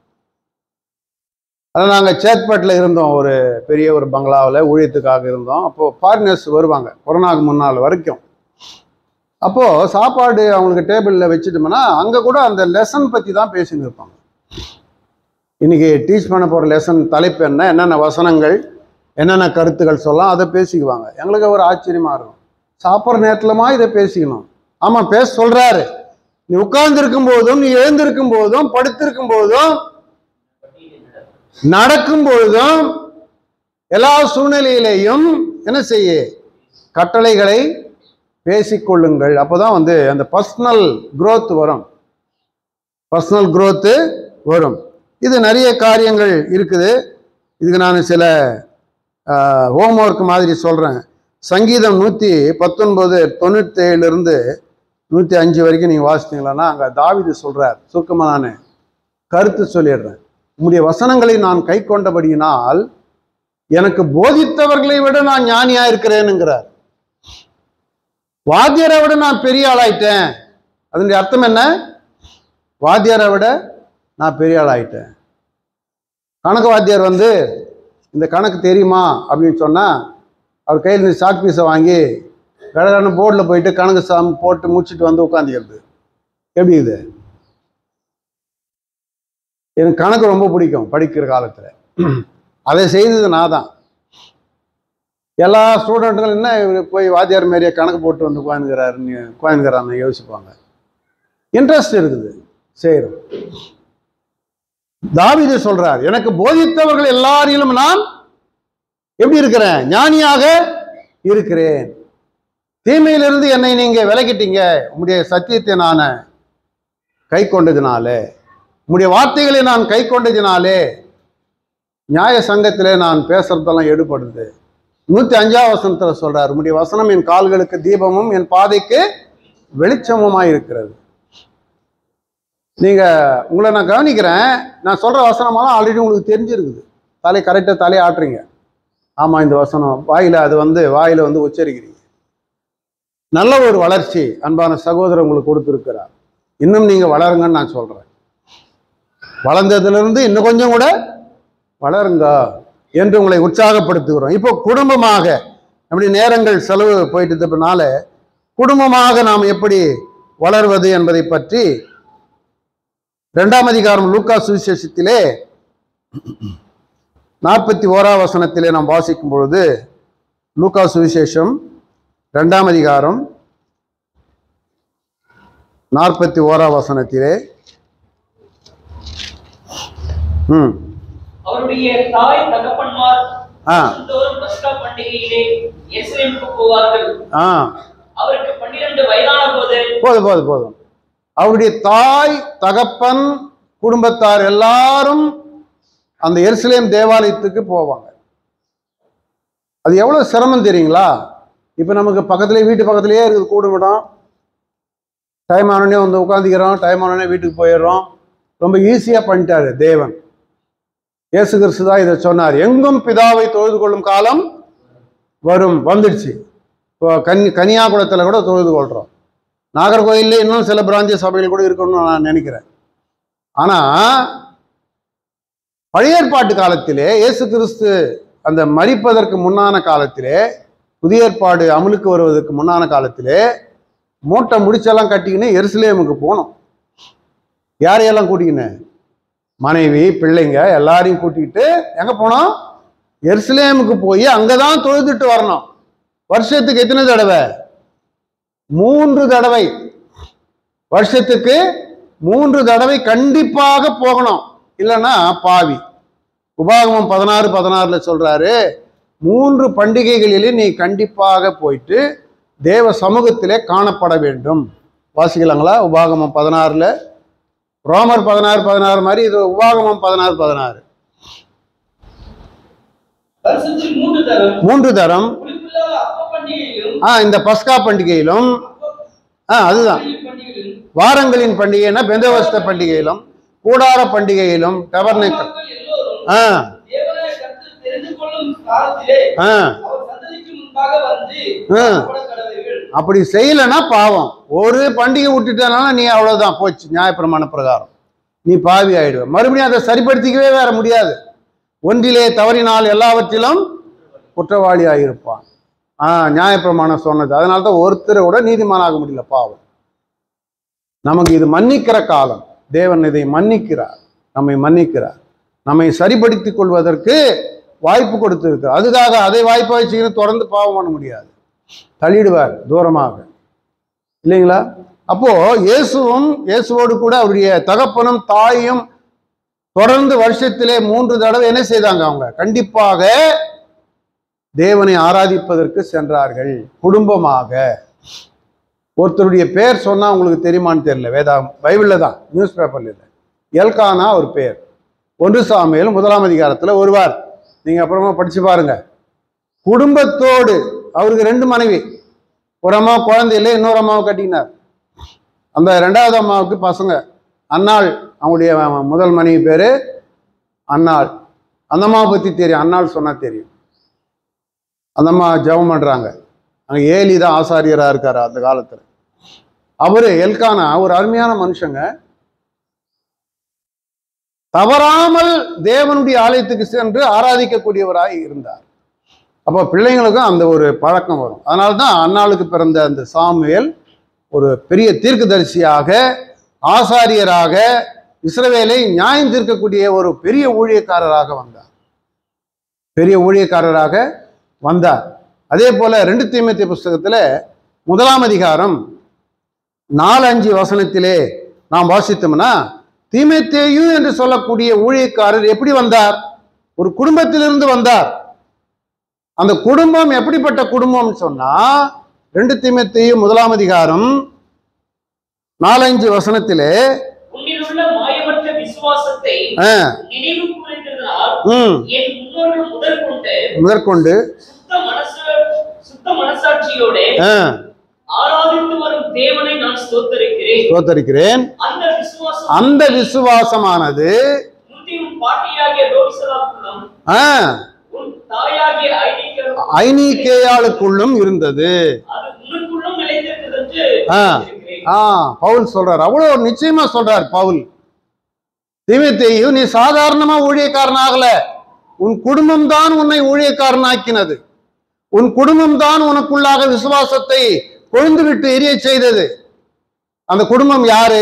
A: அதான் நாங்கள் சேத்பட்டில் இருந்தோம் ஒரு பெரிய ஒரு பங்களாவில் ஊழியத்துக்காக இருந்தோம் அப்போது ஃபாரினர்ஸ் வருவாங்க கொரோனாவுக்கு முன்னால் வரைக்கும் அப்போது சாப்பாடு அவங்களுக்கு டேபிளில் வச்சுட்டோம்னா அங்கே கூட அந்த லெசன் பற்றி தான் பேசின்னு இருப்பாங்க இன்னைக்கு டீச் பண்ண போகிற லெசன் தலைப்பு என்ன என்னென்ன வசனங்கள் என்னென்ன கருத்துக்கள் சொல்லலாம் அதை பேசிக்குவாங்க எங்களுக்கு ஒரு ஆச்சரியமாக இருக்கும் சாப்பிட்ற நேரத்துலமா இதை பேசிக்கணும் ஆமாம் பேச சொல்கிறாரு நீ உட்கார்ந்திருக்கும் போதும் நீ எழுந்திருக்கும் போதும் படுத்திருக்கும் போதும் நடக்கும் பொழுதும் எல்லா சூழ்நிலையிலையும் என்ன செய்ய கட்டளைகளை பேசிக்கொள்ளுங்கள் அப்போதான் வந்து அந்த பர்சனல் growth வரும் பர்சனல் growth வரும் இது நிறைய காரியங்கள் இருக்குது இதுக்கு நான் சில ஹோம்ஒர்க் மாதிரி சொல்கிறேன் சங்கீதம் நூற்றி பத்தொன்பது தொண்ணூற்றேழுலேருந்து நூற்றி அஞ்சு வரைக்கும் நீங்கள் வாசித்தீங்களான்னா அங்கே தாவிது சொல்கிறார் சுருக்கமாக நான் கருத்து சொல்லிடுறேன் உம்முடைய வசனங்களை நான் கை கொண்டபடியினால் எனக்கு போதித்தவர்களை விட நான் ஞானியா இருக்கிறேனுங்கிறார் வாத்தியாரை விட நான் பெரிய ஆளாயிட்டேன் அதனுடைய அர்த்தம் என்ன வாத்தியாரை விட நான் பெரிய ஆளாயிட்டேன் கணக்கு வாத்தியார் வந்து இந்த கணக்கு தெரியுமா அப்படின்னு சொன்னா அவர் கையில் இந்த சாக் பீஸை வாங்கி கடற்கடன போர்டில் போயிட்டு கணக்கு சாம் போட்டு முடிச்சுட்டு வந்து உட்காந்துக்கிறது எப்படி இது எனக்கு கணக்கு ரொம்ப பிடிக்கும் படிக்கிற காலத்தில் அதை செய்தது நான் தான் எல்லா ஸ்டூடெண்ட்டுகளும் என்ன இவர் போய் வாத்தியார் மாரியே கணக்கு போட்டு வந்து உட்காந்துக்கிறாருன்னு உட்காந்துக்கிறான்னு யோசிப்பாங்க இன்ட்ரெஸ்ட் இருக்குது செய்கிறோம் தாவீது சொல்றார் எனக்கு போதித்தவர்கள் எல்லாரிலும் நான் எப்படி இருக்கிறேன் ஞானியாக இருக்கிறேன் தீமையிலிருந்து என்னை நீங்க விலக்கிட்டீங்க உம்முடைய சத்தியத்தை நான் கை கொண்டதினாலே உம்முடைய வார்த்தைகளை நான் கை கொண்டதினாலே நியாய சங்கத்திலே நான் பேசுறதெல்லாம் எடுபடுது நூத்தி அஞ்சாவது வசனத்துல சொல்றார் உம்முடைய வசனம் என் கால்களுக்கு தீபமும் என் பாதைக்கு வெளிச்சமுமாய் இருக்கிறது நீங்க உங்களை நான் கவனிக்கிறேன் நான் சொல்ற வசனமெல்லாம் ஆல்ரெடி உங்களுக்கு தெரிஞ்சிருக்குது தலை கரெக்டாக தலையை ஆட்டுறீங்க ஆமா இந்த வசனம் வாயில அது வந்து வாயில வந்து உச்சரிக்கிறீங்க நல்ல ஒரு வளர்ச்சி அன்பான சகோதரர் உங்களுக்கு கொடுத்துருக்கிறார் இன்னும் நீங்க வளருங்கன்னு நான் சொல்றேன் வளர்ந்ததுல இருந்து இன்னும் கொஞ்சம் கூட வளருங்க என்று உங்களை உற்சாகப்படுத்துகிறோம் இப்போ குடும்பமாக நம்முடைய நேரங்கள் செலவு போயிட்டதுனால குடும்பமாக நாம் எப்படி வளர்வது என்பதை பற்றி இரண்டாம் அதிகாரம் லூக்கா சுவிசேஷத்திலே நாற்பத்தி ஓரா வசனத்திலே நாம் வாசிக்கும் பொழுது லூக்கா சுவிசேஷம் ரெண்டாம் அதிகாரம் நாற்பத்தி ஓராம் வசனத்திலே ம்
B: அவருடைய தாய் தகப்பன்மார்
A: ஆ.
B: வருஷந்தோறும் பஸ்கா பண்டிகையிலே எருசலேமுக்கு போவார்கள்
A: ஆ
B: அவருக்கு பன்னிரண்டு வயதான போது
A: போதும் போதும் போதும் அவருடைய தாய் தகப்பன் குடும்பத்தார் எல்லாரும் அந்த எருசலேம் தேவாலயத்துக்கு போவாங்க அது எவ்வளவு சிரமம் தெரியுங்களா இப்போ நமக்கு பக்கத்துலேயே வீட்டு பக்கத்துலேயே இருக்குது கூடுமிடம் டைம் ஆனோடனே வந்து உட்காந்துக்கிறோம் டைம் ஆனோடனே வீட்டுக்கு போயிடுறோம் ரொம்ப ஈஸியாக பண்ணிட்டாரு தேவன் இயேசு கிறிஸ்து தான் இதை சொன்னார் எங்கும் பிதாவை தொழுது கொள்ளும் காலம் வரும் வந்துடுச்சு இப்போ கனி கன்னியாகுளத்தில் கூட தொழுது கொள்கிறோம் நாகர்கோயில்ல இன்னும் சில பிராந்திய சபைகள் கூட இருக்கணும்னு நான் நினைக்கிறேன் ஆனால் பழைய ஏற்பாட்டு காலத்திலே இயேசு கிறிஸ்து அந்த மரிப்பதற்கு முன்னான காலத்திலே புதிய ஏற்பாடு அமலுக்கு வருவதற்கு முன்னான காலத்திலே மூட்டை முடிச்செல்லாம் கட்டிக்கின்னு எருசலேமுக்கு போகணும் யாரையெல்லாம் கூட்டிக்கின்னு மனைவி பிள்ளைங்க எல்லாரையும் கூட்டிக்கிட்டு எங்க போனோம் எருசலேமுக்கு போய் அங்கதான் தொழுதுட்டு வரணும் வருஷத்துக்கு எத்தனை தடவை மூன்று தடவை வருஷத்துக்கு மூன்று தடவை கண்டிப்பாக போகணும் இல்லைன்னா பாவி உபாகமம் பதினாறு பதினாறுல சொல்றாரு மூன்று பண்டிகைகளிலே நீ கண்டிப்பாக போயிட்டு தேவ சமூகத்திலே காணப்பட வேண்டும் வாசிக்கலாங்களா உபாகமம் பதினாறுல ரோமர் பதினாறு பதினாறு மாதிரி இது உபாகமம் பதினாறு பதினாறு
C: வருஷத்தில் மூன்று தரம்
A: மூன்று தரம்
C: புளிப்பில்லாத அப்ப பண்டிகையிலும்
A: ஆ இந்த பஸ்கா பண்டிகையிலும் ஆ அதுதான்
C: பண்டிகையிலும்
A: வாரங்களின் பண்டிகைனா பெந்தவஸ்த பண்டிகையிலும் கூடார பண்டிகையிலும் டபர்னேக்கல்
C: மக்கள் எல்லோரும்
A: ஆ
C: தேவனாய கர்த்தர் தெரிந்து கொள்ளும் காலத்திலே
A: ஆ
C: அவர் சந்ததிக்கு முன்பாக வந்து
A: ஆ.
C: சாப்பிட கடவர்கள்
A: அப்படி செய்யலைன்னா பாவம் ஒரு பண்டிகை விட்டுட்டனால நீ அவ்வளவுதான் போச்சு நியாயப்பிரமாண பிரகாரம் நீ பாவி ஆயிடுவ மறுபடியும் அதை சரிப்படுத்திக்கவே வேற முடியாது ஒன்றிலே தவறினால் எல்லாவற்றிலும் குற்றவாளி ஆகியிருப்பான் ஆ நியாயப்பிரமாணம் சொன்னது அதனால தான் ஒருத்தரை கூட நீதிமானாக முடியல பாவம் நமக்கு இது மன்னிக்கிற காலம் தேவன் இதை மன்னிக்கிறார் நம்மை மன்னிக்கிறார் நம்மை சரிப்படுத்திக் கொள்வதற்கு வாய்ப்பு கொடுத்திருக்கிறார் அதுக்காக அதை வாய்ப்பா வச்சுக்கின்னு தொடர்ந்து பாவம் பண்ண முடியாது தள்ளிடுவார் தூரமாக இல்லைங்களா அப்போ இயேசுவும் இயேசுவோடு கூட அவருடைய தகப்பனும் தாயும் தொடர்ந்து வருஷத்திலே மூன்று தடவை என்ன செய்தாங்க அவங்க கண்டிப்பாக தேவனை ஆராதிப்பதற்கு சென்றார்கள் குடும்பமாக ஒருத்தருடைய பேர் சொன்னா உங்களுக்கு தெரியுமான்னு தெரியல வேதா பைபிள்ல தான் நியூஸ் பேப்பர்ல இல்லை எல்கானா ஒரு பேர் ஒன்று சாமியல் முதலாம் அதிகாரத்துல ஒருவார் நீங்க அப்புறமா படிச்சு பாருங்க குடும்பத்தோடு அவருக்கு ரெண்டு மனைவி ஒரு அம்மா குழந்தை இல்லை இன்னொரு அம்மாவை கட்டினார் அந்த ரெண்டாவது அம்மாவுக்கு பசங்க அன்னாள் அவங்களுடைய முதல் மனைவி பேரு அன்னாள் அந்த அம்மாவை பத்தி தெரியும் அன்னாள் சொன்னா தெரியும் அந்த அம்மா ஜெபம் பண்றாங்க அங்க ஏலி தான் ஆசாரியரா இருக்காரு அந்த காலத்துல அவரு எல்கானா ஒரு அருமையான மனுஷங்க தவறாமல் தேவனுடைய ஆலயத்துக்கு சென்று ஆராதிக்கக்கூடியவராய் இருந்தார் அப்போ பிள்ளைங்களுக்கும் அந்த ஒரு பழக்கம் வரும் அதனால தான் அன்னாளுக்கு பிறந்த அந்த சாமுவேல் ஒரு பெரிய தீர்க்கதரிசியாக ஆசாரியராக இஸ்ரவேலை நியாயம் தீர்க்கக்கூடிய ஒரு பெரிய ஊழியக்காரராக வந்தார் பெரிய ஊழியக்காரராக வந்தார் அதே போல ரெண்டு தீமத்தை புஸ்தகத்துல முதலாம் அதிகாரம் நாலு அஞ்சு வசனத்திலே நாம் வாசித்தோம்னா தீமைத்தேயு என்று சொல்லக்கூடிய ஊழியக்காரர் எப்படி வந்தார் ஒரு குடும்பத்திலிருந்து வந்தார் அந்த குடும்பம் எப்படிப்பட்ட குடும்பம்னு சொன்னா ரெண்டு தீமைத்தையும் முதலாம் அதிகாரம் நாலஞ்சு வசனத்திலே
B: உன்னிலுள்ள மாயமற்ற விசுவாசத்தை
A: ஆ,
B: நினைவு கூறுகிறதால்
A: ம்,
B: என் முன்னோர்கள் முதல் கொண்டு
A: முதற்கொண்டு
B: சுத்த மனசு சுத்த மனசாட்சியோட
A: ஆ,
B: ஆராதித்து வரும் தேவனை நான் ஸ்தோத்தரிக்கிறேன்
A: தோத்தரிக்கிறேன்
B: அந்த விசுவாசம்
A: அந்த விசுவாசமானது
B: முந்தியும் பாட்டியாகிய ரோகிசலாக்குள்ளும்
A: ஆ,
B: உன் தாயாகிய ஐநீக்களும்
A: ஐநீக்கேயாளுக்குள்ளும் இருந்தது
B: அது உனக்குள்ளும் நிலைத்திருக்கிறது என்று
A: ஆ.
B: அறிந்திருக்கிறேன்.
A: ஆ பவுல் சொல்றார் அவ்வளவு நிச்சயமா சொல்றார் பவுல் தீமைத்தேயு நீ சாதாரணமா ஊழியக்காரன் ஆகல உன் குடும்பம் தான் உன்னை ஊழியக்காரனாக்கினது உன் குடும்பம் தான் உனக்குள்ளாக விசுவாசத்தை கொழுந்து விட்டு எரிய செய்தது அந்த குடும்பம் யாரு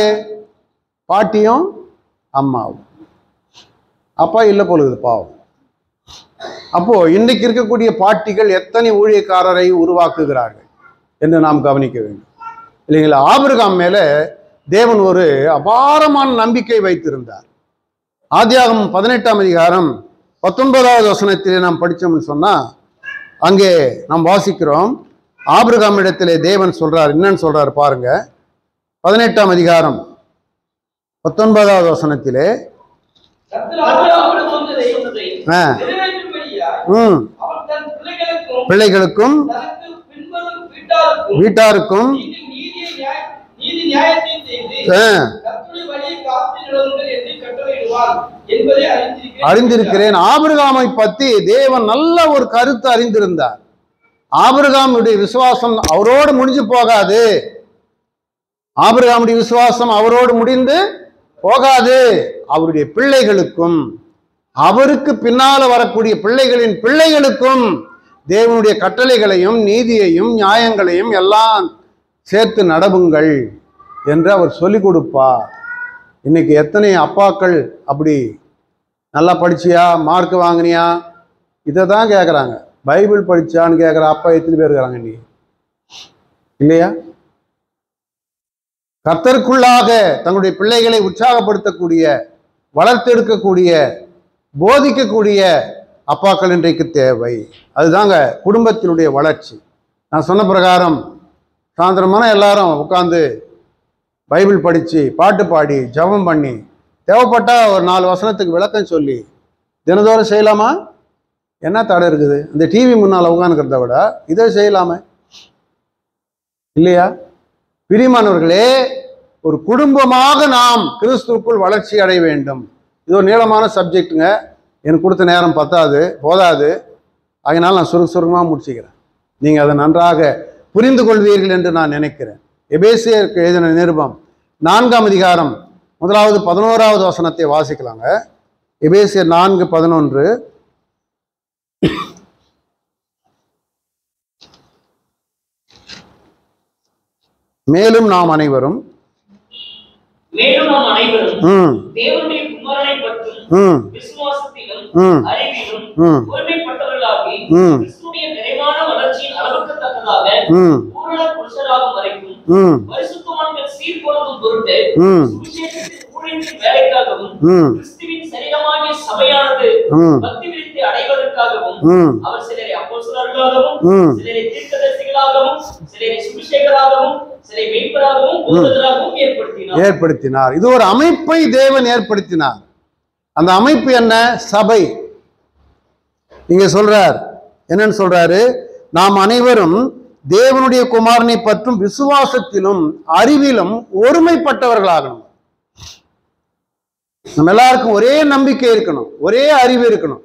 A: பாட்டியும் அம்மாவும் அப்பா இல்லை பொழுது பாவம் அப்போ இன்னைக்கு இருக்கக்கூடிய பாட்டிகள் எத்தனை ஊழியக்காரரை உருவாக்குகிறார்கள் என்று நாம் கவனிக்க வேண்டும் இல்லைங்களா ஆபிரகாம் மேல தேவன் ஒரு அபாரமான நம்பிக்கை வைத்திருந்தார் ஆதியாகமம் பதினெட்டாம் அதிகாரம் பத்தொன்பதாவது வசனத்திலே நாம் படித்தோம்னு சொன்னா அங்கே நாம் வாசிக்கிறோம் ஆபிரகாம் இடத்திலே தேவன் சொல்றார் என்னன்னு சொல்றாரு பாருங்க பதினெட்டாம் அதிகாரம் பத்தொன்பதாவது வசனத்திலே
C: கர்த்தர் ஆபிரகாமுக்கு சொன்னதை
B: சொன்னதை
A: ஆ,
C: நிறைவேற்றும்படியாய்
A: ம்,
C: அவன் தன் பிள்ளைகளுக்கும்
A: பிள்ளைகளுக்கும்
C: தனக்கு பின்வரும் வீட்டாருக்கும்
A: வீட்டாருக்கும்
C: நீதி நீதியை நியாய- நீதி நியாயத்தையும் செய்து
A: ஆ,
C: கர்த்தருடைய வழியை காத்து நடவுங்கள் என்று கட்டளையிடுவான் என்பதை அறிந்திருக்கிறேன்
A: அறிந்திருக்கிறேன் ஆபிரகாமை பத்தி தேவன் நல்ல ஒரு கருத்து அறிந்திருந்தார் ஆபிரகாமுடைய விசுவாசம் அவரோடு முடிஞ்சு போகாது ஆபிரகாமுடைய விசுவாசம் அவரோடு முடிந்து போகாது அவருடைய பிள்ளைகளுக்கும் அவருக்கு பின்னால வரக்கூடிய பிள்ளைகளின் பிள்ளைகளுக்கும் தேவனுடைய கட்டளைகளையும் நீதியையும் நியாயங்களையும் எல்லாம் சேர்த்து நடவுங்கள் என்று அவர் சொல்லிக் கொடுப்பார் இன்னைக்கு எத்தனை அப்பாக்கள் அப்படி நல்லா படிச்சியா மார்க் வாங்கினியா இதை தான் கேட்குறாங்க பைபிள் படிச்சான்னு கேட்குற அப்பா எத்தனை பேர் இருக்கிறாங்க நீ இல்லையா கர்த்தருக்குள்ளாக தங்களுடைய பிள்ளைகளை உற்சாகப்படுத்தக்கூடிய வளர்த்தெடுக்கக்கூடிய போதிக்கக்கூடிய அப்பாக்கள் இன்றைக்கு தேவை அதுதாங்க குடும்பத்தினுடைய வளர்ச்சி நான் சொன்ன பிரகாரம் சாயந்தரமான எல்லாரும் உட்காந்து பைபிள் படித்து பாட்டு பாடி ஜெபம் பண்ணி தேவைப்பட்டா ஒரு நாலு வசனத்துக்கு விளக்கம் சொல்லி தினதோறும் செய்யலாமா என்ன தடை இருக்குது இந்த டிவி முன்னால் உட்காந்துக்கிறத விட இதை செய்யலாமே இல்லையா பிரியமானவர்களே ஒரு குடும்பமாக நாம் கிறிஸ்துவுக்குள் வளர்ச்சி அடைய வேண்டும் இது ஒரு நீளமான சப்ஜெக்ட்டுங்க எனக்கு கொடுத்த நேரம் பத்தாது போதாது அதனால் நான் சுருக்க சுருக்கமாக முடிச்சுக்கிறேன் நீங்கள் அதை நன்றாக புரிந்து கொள்வீர்கள் என்று நான் நினைக்கிறேன் எபேசியருக்கு எழுதின நிருபம் நான்காம் அதிகாரம் முதலாவது பதினோராவது வசனத்தை வாசிக்கலாங்க எபேசியர் நான்கு பதினொன்று மேலும் நாம் அனைவரும்
B: மேலும் நாம் அனைவரும்
A: ம்
B: தேவனுடைய குமாரனை பற்றும்
A: ம்
B: விசுவாசத்திலும்
A: ம்
B: அறிவிலும்
A: ம்
B: ஒருமைப்பட்டவர்களாகி
A: ம்.
B: கிறிஸ்துடைய நிறைவான வளர்ச்சியின் அளவுக்கு தக்கதாக
A: ம்
B: பூரண புருஷராகும் வரைக்கும்
A: ம்
B: பரிசுத்தவான்கள் சீர்பொருந்தும் பொருட்டு
A: ம்
B: சுவிசேஷத்தின் ஊழியத்தின் வேலைக்காகவும்
A: ம்
B: கிறிஸ்துவின் சரீரமாகிய சபையானது
A: ம்
B: பக்தி விருத்தி அடைவதற்காகவும்
A: ம்
B: அவர் சிலரை அப்போஸ்தலர்களாகவும்
A: ம்
B: சிலரை தீர்க்கதரிசிகளாகவும் சிலரை சுவிசேகராகவும் சிலரை மெய்ப்பராகவும் போதகராகவும் ஏற்படுத்தினார்
A: ஏற்படுத்தினார் இது ஒரு அமைப்பை தேவன் ஏற்படுத்தினார் அந்த அமைப்பு என்ன சபை இங்க சொல்றார் என்னன்னு சொல்றாரு நாம் அனைவரும் தேவனுடைய குமாரனை பற்றும் விசுவாசத்திலும் அறிவிலும் ஒருமைப்பட்டவர்களாகணும் நம்ம எல்லாருக்கும் ஒரே நம்பிக்கை இருக்கணும் ஒரே அறிவு இருக்கணும்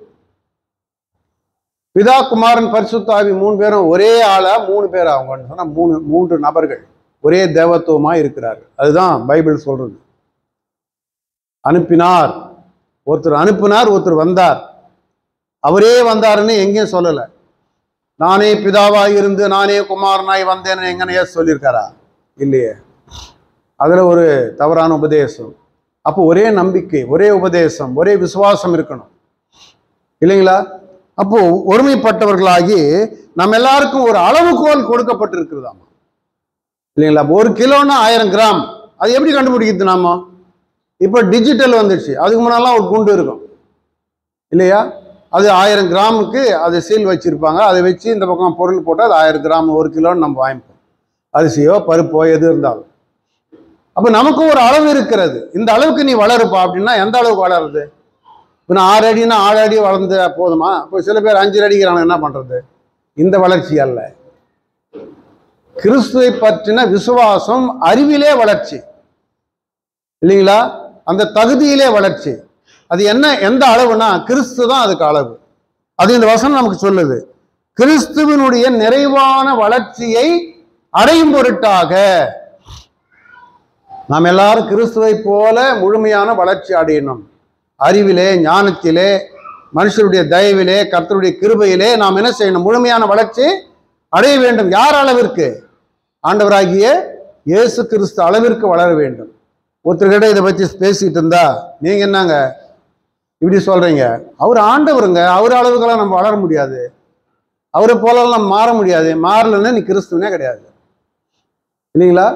A: பிதா குமாரன் பரிசுத்தாவி மூணு பேரும் ஒரே ஆளா மூணு பேர் அவங்கன்னு சொன்னா மூணு மூன்று நபர்கள் ஒரே தேவத்துவமா இருக்கிறார்கள் அதுதான் பைபிள் சொல்றது அனுப்பினார் ஒருத்தர் அனுப்பினார் ஒருத்தர் வந்தார் அவரே வந்தாருன்னு எங்கேயும் சொல்லலை நானே பிதாவாய் இருந்து நானே குமாரனாய் வந்தேன்னு எங்கனையா சொல்லியிருக்காரா இல்லையே அதுல ஒரு தவறான உபதேசம் அப்போ ஒரே நம்பிக்கை ஒரே உபதேசம் ஒரே விசுவாசம் இருக்கணும் இல்லைங்களா அப்போ ஒருமைப்பட்டவர்களாகி நம்ம எல்லாருக்கும் ஒரு அளவுகோல் கொடுக்கப்பட்டிருக்கிறதாமா இல்லைங்களா அப்ப ஒரு கிலோன்னா ஆயிரம் கிராம் அது எப்படி கண்டுபிடிக்கிறது நாம இப்போ டிஜிட்டல் வந்துடுச்சு அதுக்கு முன்னாலாம் ஒரு குண்டு இருக்கும் இல்லையா அது ஆயிரம் கிராமுக்கு அது சீல் வச்சிருப்பாங்க அதை வச்சு இந்த பக்கம் பொருள் போட்டால் அது ஆயிரம் கிராம் ஒரு கிலோன்னு நம்ம வாங்கிப்போம் அரிசியோ பருப்போ எது இருந்தாலும் அப்போ நமக்கும் ஒரு அளவு இருக்கிறது இந்த அளவுக்கு நீ வளருப்பா அப்படின்னா எந்த அளவுக்கு வளருது இப்போ நான் ஆறு அடினா ஆறு அடி வளர்ந்த போதுமா இப்போ சில பேர் அஞ்சு அடிக்கிறாங்க என்ன பண்ணுறது இந்த வளர்ச்சி அல்ல கிறிஸ்துவை பற்றின விசுவாசம் அறிவிலே வளர்ச்சி இல்லைங்களா அந்த தகுதியிலே வளர்ச்சி அது என்ன எந்த அளவுனா கிறிஸ்து தான் அதுக்கு அளவு அது இந்த வசனம் நமக்கு சொல்லுது கிறிஸ்துவினுடைய நிறைவான வளர்ச்சியை அடையும் பொருட்டாக நாம் எல்லாரும் கிறிஸ்துவை போல முழுமையான வளர்ச்சி அடையணும் அறிவிலே ஞானத்திலே மனுஷருடைய தயவிலே கர்த்தருடைய கிருபையிலே நாம் என்ன செய்யணும் முழுமையான வளர்ச்சி அடைய வேண்டும் யார் அளவிற்கு ஆண்டவராகிய இயேசு கிறிஸ்து அளவிற்கு வளர வேண்டும் ஒருத்தர்கிட்ட இதை பற்றி பேசிட்டு இருந்தா நீங்க என்னங்க இப்படி சொல்றீங்க அவர் ஆண்டவருங்க அவர் அளவுக்கெல்லாம் நம்ம வளர முடியாது அவரை போலலாம் நம்ம மாற முடியாது மாறலன்னா நீ கிறிஸ்துவனே கிடையாது இல்லைங்களா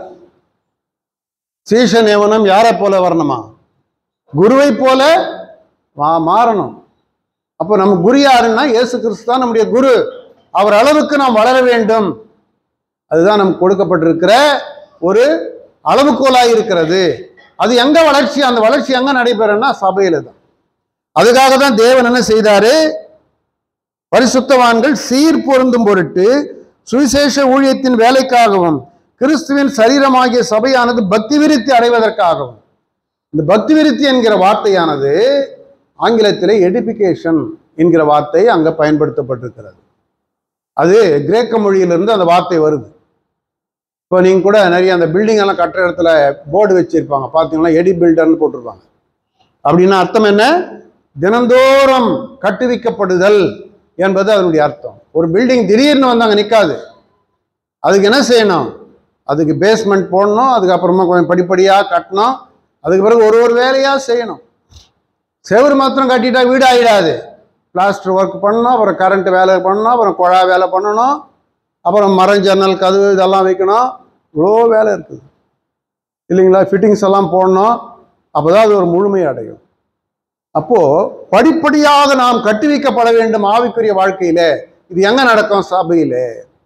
A: சீஷன் எவனும் யாரை போல வரணுமா குருவை போல வா மாறணும் அப்போ நம்ம குரு யாருன்னா இயேசு கிறிஸ்து தான் நம்முடைய குரு அவர் அளவுக்கு நாம் வளர வேண்டும் அதுதான் நமக்கு கொடுக்கப்பட்டிருக்கிற ஒரு அளவுகோலாக இருக்கிறது அது எங்க வளர்ச்சி அந்த வளர்ச்சி எங்க நடைபெறும்னா சபையில தான் அதுக்காக தான் தேவன் என்ன செய்தாரு பரிசுத்தவான்கள் சீர் பொருந்தும் பொருட்டு சுவிசேஷ ஊழியத்தின் வேலைக்காகவும் கிறிஸ்துவின் சரீரமாகிய சபையானது பக்தி விருத்தி அடைவதற்காகவும் இந்த பக்தி விருத்தி என்கிற வார்த்தையானது ஆங்கிலத்திலே எடுபிகேஷன் என்கிற வார்த்தை அங்க பயன்படுத்தப்பட்டிருக்கிறது அது கிரேக்க மொழியிலிருந்து அந்த வார்த்தை வருது இப்போ நீங்க கூட நிறைய அந்த பில்டிங் எல்லாம் கட்டுற இடத்துல போர்டு வச்சிருப்பாங்க பார்த்தீங்கன்னா எடி பில்டர்னு போட்டிருப்பாங்க அப்படின்னா அர்த்தம் என்ன தினந்தோறும் கட்டுவிக்கப்படுதல் என்பது அதனுடைய அர்த்தம் ஒரு பில்டிங் திடீர்னு வந்து அங்கே நிற்காது அதுக்கு என்ன செய்யணும் அதுக்கு பேஸ்மெண்ட் போடணும் அதுக்கப்புறமா கொஞ்சம் படிப்படியாக கட்டணும் அதுக்கு பிறகு ஒரு ஒரு வேலையாக செய்யணும் செவுரு மாத்திரம் கட்டிட்டா வீடு ஆகிடாது பிளாஸ்டர் ஒர்க் பண்ணணும் அப்புறம் கரண்ட் வேலை பண்ணணும் அப்புறம் குழா வேலை பண்ணணும் அப்புறம் மரம் ஜன்னல் கதவு இதெல்லாம் வைக்கணும் இவ்வளோ வேலை இருக்குது இல்லைங்களா ஃபிட்டிங்ஸ் எல்லாம் போடணும் அப்போதான் அது ஒரு முழுமை அடையும் அப்போ படிப்படியாக நாம் கட்டுவிக்கப்பட வேண்டும் ஆவிக்குரிய வாழ்க்கையில இது எங்க நடக்கும் சபையிலே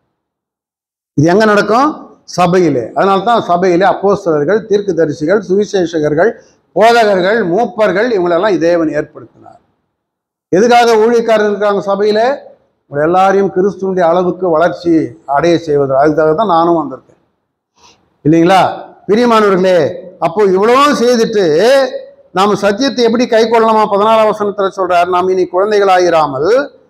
A: இது எங்க நடக்கும் சபையிலே அதனால தான் சபையிலே அப்போஸ்தலர்கள் தீர்க்கதரிசிகள் சுவிசேஷகர்கள் போதகர்கள் மூப்பர்கள் இவங்களெல்லாம் தேவன் ஏற்படுத்தினார் எதுக்காக ஊழியக்காரர் இருக்காங்க சபையில உங்களை எல்லாரையும் கிறிஸ்துவனுடைய அளவுக்கு வளர்ச்சி அடைய செய்வது அதுக்காக தான் நானும் வந்திருக்கேன் இல்லைங்களா பிரியமானவர்களே அப்போ இவ்வளவும் செய்துட்டு நாம் சத்தியத்தை எப்படி கை கொள்ளலாமா பதினாறாம் வசனத்துல சொல்றார் நாம் இனி குழந்தைகளாயிராமல்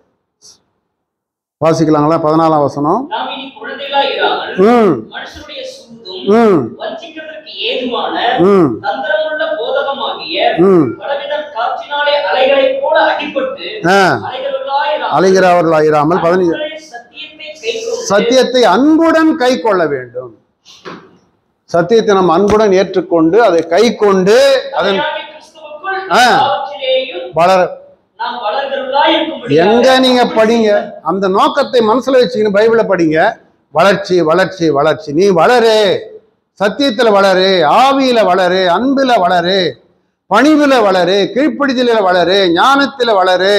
A: வாசிக்கலாங்களா பதினாலாம் வசனம்
B: நாம் இனி குழந்தைகளாய் இராமல்
A: ம்
B: மனுஷனுடைய சூதும்
A: ம்
B: வஞ்சிக்கிறதற்கு ஏதுவான
A: ம்
B: தந்திரமுள்ள போதகமாகிய
A: ம்
B: பலவித காற்றினாலே அலைகளைப் போல அடிபட்டு
A: ஆ
B: அலைகிறவர்களாய் இராமல்
A: அலைகிறவர்களாயிராமல் பதினஞ்சு
B: அன்புடைய சத்தியத்தை கைக்கொண்டு
A: சத்தியத்தை அன்புடன் கை கொள்ள வேண்டும் சத்தியத்தை நம்ம அன்புடன் ஏற்றுக்கொண்டு அதை கை கொண்டு அதன்
B: தலையாகிய கிறிஸ்துவுக்குள்
A: ஆ.
B: எல்லாவற்றிலேயும்
A: வளர
B: நாம் வளர்கிறவர்களாய் இருக்கும்படி
A: எங்க நீங்க படிங்க அந்த நோக்கத்தை மனசுல வச்சுக்கின்னு பைபிளை படிங்க வளர்ச்சி வளர்ச்சி வளர்ச்சி நீ வளரு சத்தியத்துல வளரு ஆவியில வளரு அன்புல வளரு பணிவுல வளரு கீழ்ப்படிதல வளரு ஞானத்துல வளரு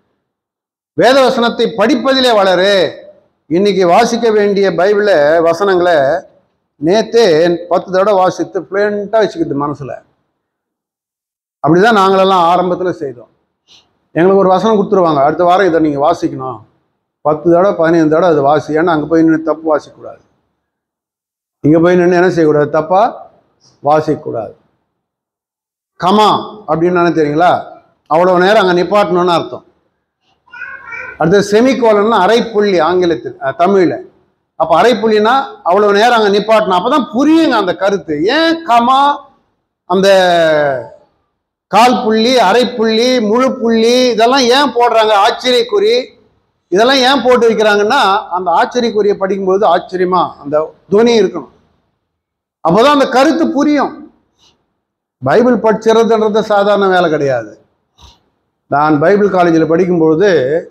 A: வேதவசனத்தை படிப்பதிலே வளரு இன்னைக்கு வாசிக்க வேண்டிய பைபிள வசனங்களை நேத்தே பத்து தடவை வாசித்து ஃப்ளூயண்டா வச்சுக்கிட்டு மனசுல அப்படிதான் நாங்களெல்லாம் ஆரம்பத்துல செய்தோம் எங்களுக்கு ஒரு வசனம் கொடுத்துருவாங்க அடுத்த வாரம் இதை நீங்கள் வாசிக்கணும் பத்து தடவை பதினைந்து தடவை அது வாசி ஏன்னா அங்கே போய் நின்று தப்பு வாசிக்கக்கூடாது இங்கே போய் நின்று என்ன செய்யக்கூடாது தப்பா வாசிக்கக்கூடாது கமா அப்படின்னு என்ன தெரியுங்களா அவ்வளோ நேரம் அங்கே நிப்பாட்டணும்னு அர்த்தம் அடுத்து செமிகோலன்னா அரைப்புள்ளி ஆங்கிலத்தில் அஹ், தமிழ்ல அப்போ அரைப்புள்ளினா அவ்வளோ நேரம் அங்கே நிப்பாட்டணும் அப்போ தான் புரியுங்க அந்த கருத்து ஏன் கமா அந்த கால் புள்ளி அரை புள்ளி முழு புள்ளி இதெல்லாம் ஏன் போடுறாங்க ஆச்சரியக்குறி இதெல்லாம் ஏன் போட்டு வைக்கிறாங்கன்னா அந்த ஆச்சரியக்குறியை படிக்கும்போது ஆச்சரியமா அந்த துவனி இருக்கணும் அப்போதான் அந்த கருத்து புரியும் பைபிள் படிச்சிருதுன்றது சாதாரண வேலை கிடையாது நான் பைபிள் காலேஜில் படிக்கும்பொழுது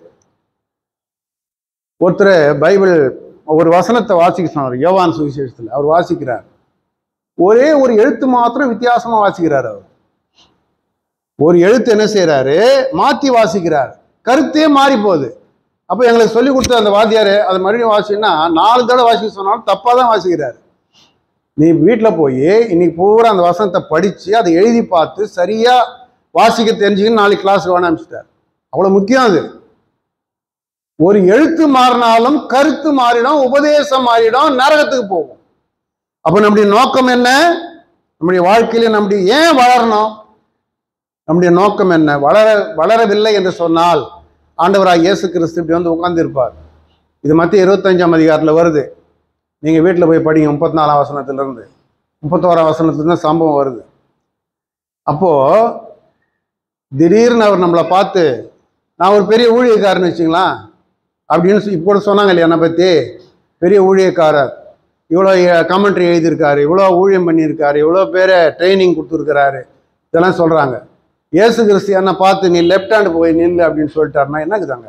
A: ஒருத்தர் பைபிள் ஒரு வசனத்தை வாசிக்க சொன்னார் யோவான் சுவிசேஷத்தில் அவர் வாசிக்கிறார் ஒரே ஒரு எழுத்து மாத்திரம் வித்தியாசமா வாசிக்கிறார் அவர் ஒரு எழுத்து என்ன செய்றாரு மாத்தி வாசிக்கிறார் கருத்தே மாறி போகுது அப்போ எங்களுக்கு சொல்லி கொடுத்த அந்த வாத்தியார் அதை மறுபடியும் வாசினா நாலு தடவை வாசிக்க சொன்னாலும் தப்பாக தான் வாசிக்கிறார் நீ வீட்டில் போய் இன்னைக்கு பூரா அந்த வசனத்தை படித்து அதை எழுதி பார்த்து சரியாக வாசிக்க தெரிஞ்சுக்கின்னு நாளைக்கு கிளாஸுக்கு வேணா அனுப்பிச்சிட்டார் அவ்வளோ முக்கியம் அது ஒரு எழுத்து மாறினாலும் கருத்து மாறிடும் உபதேசம் மாறிடும் நரகத்துக்கு போகும் அப்போ நம்முடைய நோக்கம் என்ன நம்முடைய வாழ்க்கையில நம்முடைய ஏன் வளரணும் நம்முடைய நோக்கம் என்ன வளர வளரவில்லை என்று சொன்னால் ஆண்டவராக இயேசு கிறிஸ்து இப்படி வந்து உட்கார்ந்திருப்பார் இது மத்திய இருபத்தஞ்சாம் அதிகாரத்தில் வருது நீங்கள் வீட்டில் போய் படிங்க முப்பத்தி நாலாம் வசனத்திலிருந்து முப்பத்தோராம் வசனத்துலேருந்து சம்பவம் வருது அப்போது திடீர்னு அவர் நம்மளை பார்த்து நான் ஒரு பெரிய ஊழியக்காரன்னு வச்சுங்களேன் அப்படின்னு சொல்லி இப்போ கூட சொன்னாங்க இல்லையா என்னை பற்றி பெரிய ஊழியக்காரர் இவ்வளோ கமெண்ட்ரி எழுதியிருக்காரு இவ்வளோ ஊழியம் பண்ணியிருக்காரு இவ்வளோ பேரை ட்ரைனிங் கொடுத்துருக்கிறாரு இதெல்லாம் சொல்கிறாங்க இயேசு கிறிஸ்து என்ன பார்த்து நீ லெஃப்ட் ஹேண்ட் போய் நில்லு அப்படின்னு சொல்லிட்டாருன்னா என்னக்குதாங்க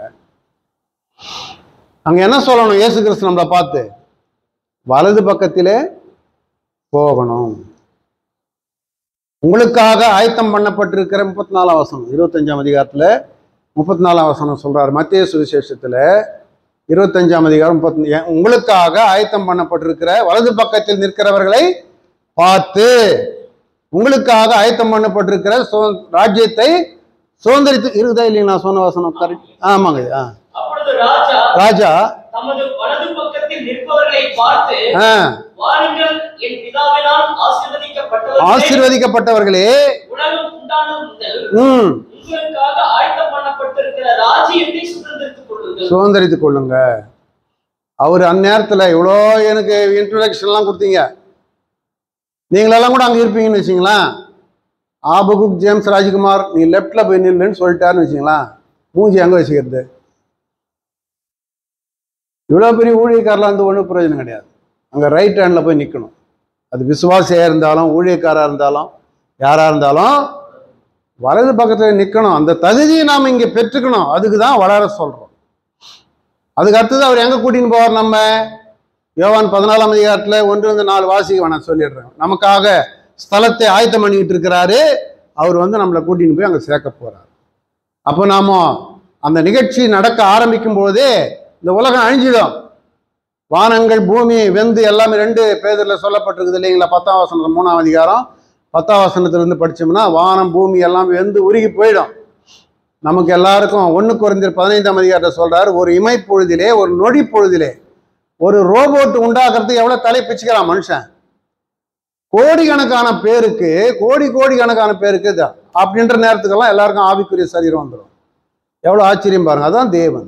A: அங்க என்ன சொல்லணும் இயேசு கிறிஸ்து நம்மளை பார்த்து வலது பக்கத்திலே போகணும் உங்களுக்காக ஆயத்தம் பண்ணப்பட்டிருக்கிற முப்பத்தி நாலாம் வசனம் இருபத்தஞ்சாம் அதிகாரத்துல முப்பத்தி நாலாம் வசனம் சொல்றாரு மத்திய சுவிசேஷத்துல இருபத்தஞ்சாம் அதிகாரம் முப்பத்தி உங்களுக்காக ஆயத்தம் பண்ணப்பட்டிருக்கிற வலது பக்கத்தில் நிற்கிறவர்களை பார்த்து உங்களுக்காக ஆயத்தம் பண்ணப்பட்டிருக்கிற சு- ராஜ்யத்தை சுதந்திரித்து இருக்குதா இல்லைங்க நான் சொன்ன வசனம் கரெக்ட் ஆமாங்க ஆ.
B: அப்பொழுது ராஜா
A: ராஜா
B: தமது வலது பக்கத்தில் நிற்பவர்களை பார்த்து
A: ஆ,
B: வாருங்கள் என் பிதாவினால் ஆசீர்வதிக்கப்பட்டவர்களே
A: ஆசீர்வதிக்கப்பட்டவர்களே
B: உலகம் உண்டானது முதல்
A: ம்
B: உங்களுக்காக ஆயத்தம் பண்ணப்பட்டிருக்கிற ராஜ்யத்தை சுதந்திரித்துக் கொள்ளுங்கள்
A: சுதந்திரித்துக் கொள்ளுங்க அவர் அந்நேரத்துல இவ்வளோ எனக்கு இன்ட்ரடக்ஷன்லாம் கொடுத்தீங்க நீங்களெல்லாம் கூட அங்க இருப்பீங்கன்னு வச்சுங்களேன் ஆபகுக் ஜேம்ஸ் ராஜ்குமார் நீ லெஃப்ட்ல போய் நில்லுன்னு சொல்லிட்டாருன்னு வச்சுங்களேன் மூஞ்சி அங்க வச்சுக்கிறது இவ்வளோ பெரிய ஊழியக்காரெலாம் வந்து ஒன்றும் பிரயோஜனம் கிடையாது அங்கே ரைட் ஹேண்டில் போய் நிற்கணும் அது விசுவாசியாக இருந்தாலும் ஊழியக்காராக இருந்தாலும் யாராக இருந்தாலும் வலது பக்கத்தில் நிற்கணும் அந்த தகுதியை நாம் இங்கே பெற்றுக்கணும் அதுக்கு தான் வளர சொல்கிறோம் அதுக்கு அடுத்தது அவர் எங்கே கூட்டின்னு போவார் நம்ம யோவான் பதினாலாம் அதிகாரத்தில் ஒன்று வந்து நாலு வாசிக்க வேணாம் சொல்லிடுறேன் நமக்காக ஸ்தலத்தை ஆயத்தம் பண்ணிக்கிட்டு இருக்கிறாரு அவர் வந்து நம்மளை கூட்டின்னு போய் அங்கே சேர்க்க போறார் அப்போ நாம அந்த நிகழ்ச்சி நடக்க ஆரம்பிக்கும் போதே இந்த உலகம் அழிஞ்சிடும் வானங்கள் பூமி வெந்து எல்லாமே ரெண்டு பேதரில் சொல்லப்பட்டிருக்குது இல்லைங்களா பத்தாம் வசனம் மூணாம் அதிகாரம் பத்தாம் வசனத்திலிருந்து படிச்சோம்னா வானம் பூமி எல்லாம் வெந்து உருகி போயிடும் நமக்கு எல்லாருக்கும் ஒன்று குறைந்தர் பதினைந்தாம் அதிகாரத்தை சொல்றாரு ஒரு இமை பொழுதிலே ஒரு நொடி பொழுதிலே ஒரு ரோபோட் உண்டாக்குறதுக்கு எவ்வளவு தலை பிச்சுக்கிறான் மனுஷன் கோடிக்கணக்கான பேருக்கு கோடி கோடி கணக்கான பேருக்கு தான் அப்படின்ற நேரத்துக்கெல்லாம் எல்லாருக்கும் ஆவிக்குரிய சரீரம் வந்துடும் எவ்வளவு ஆச்சரியம் பாருங்க அதான் தேவன்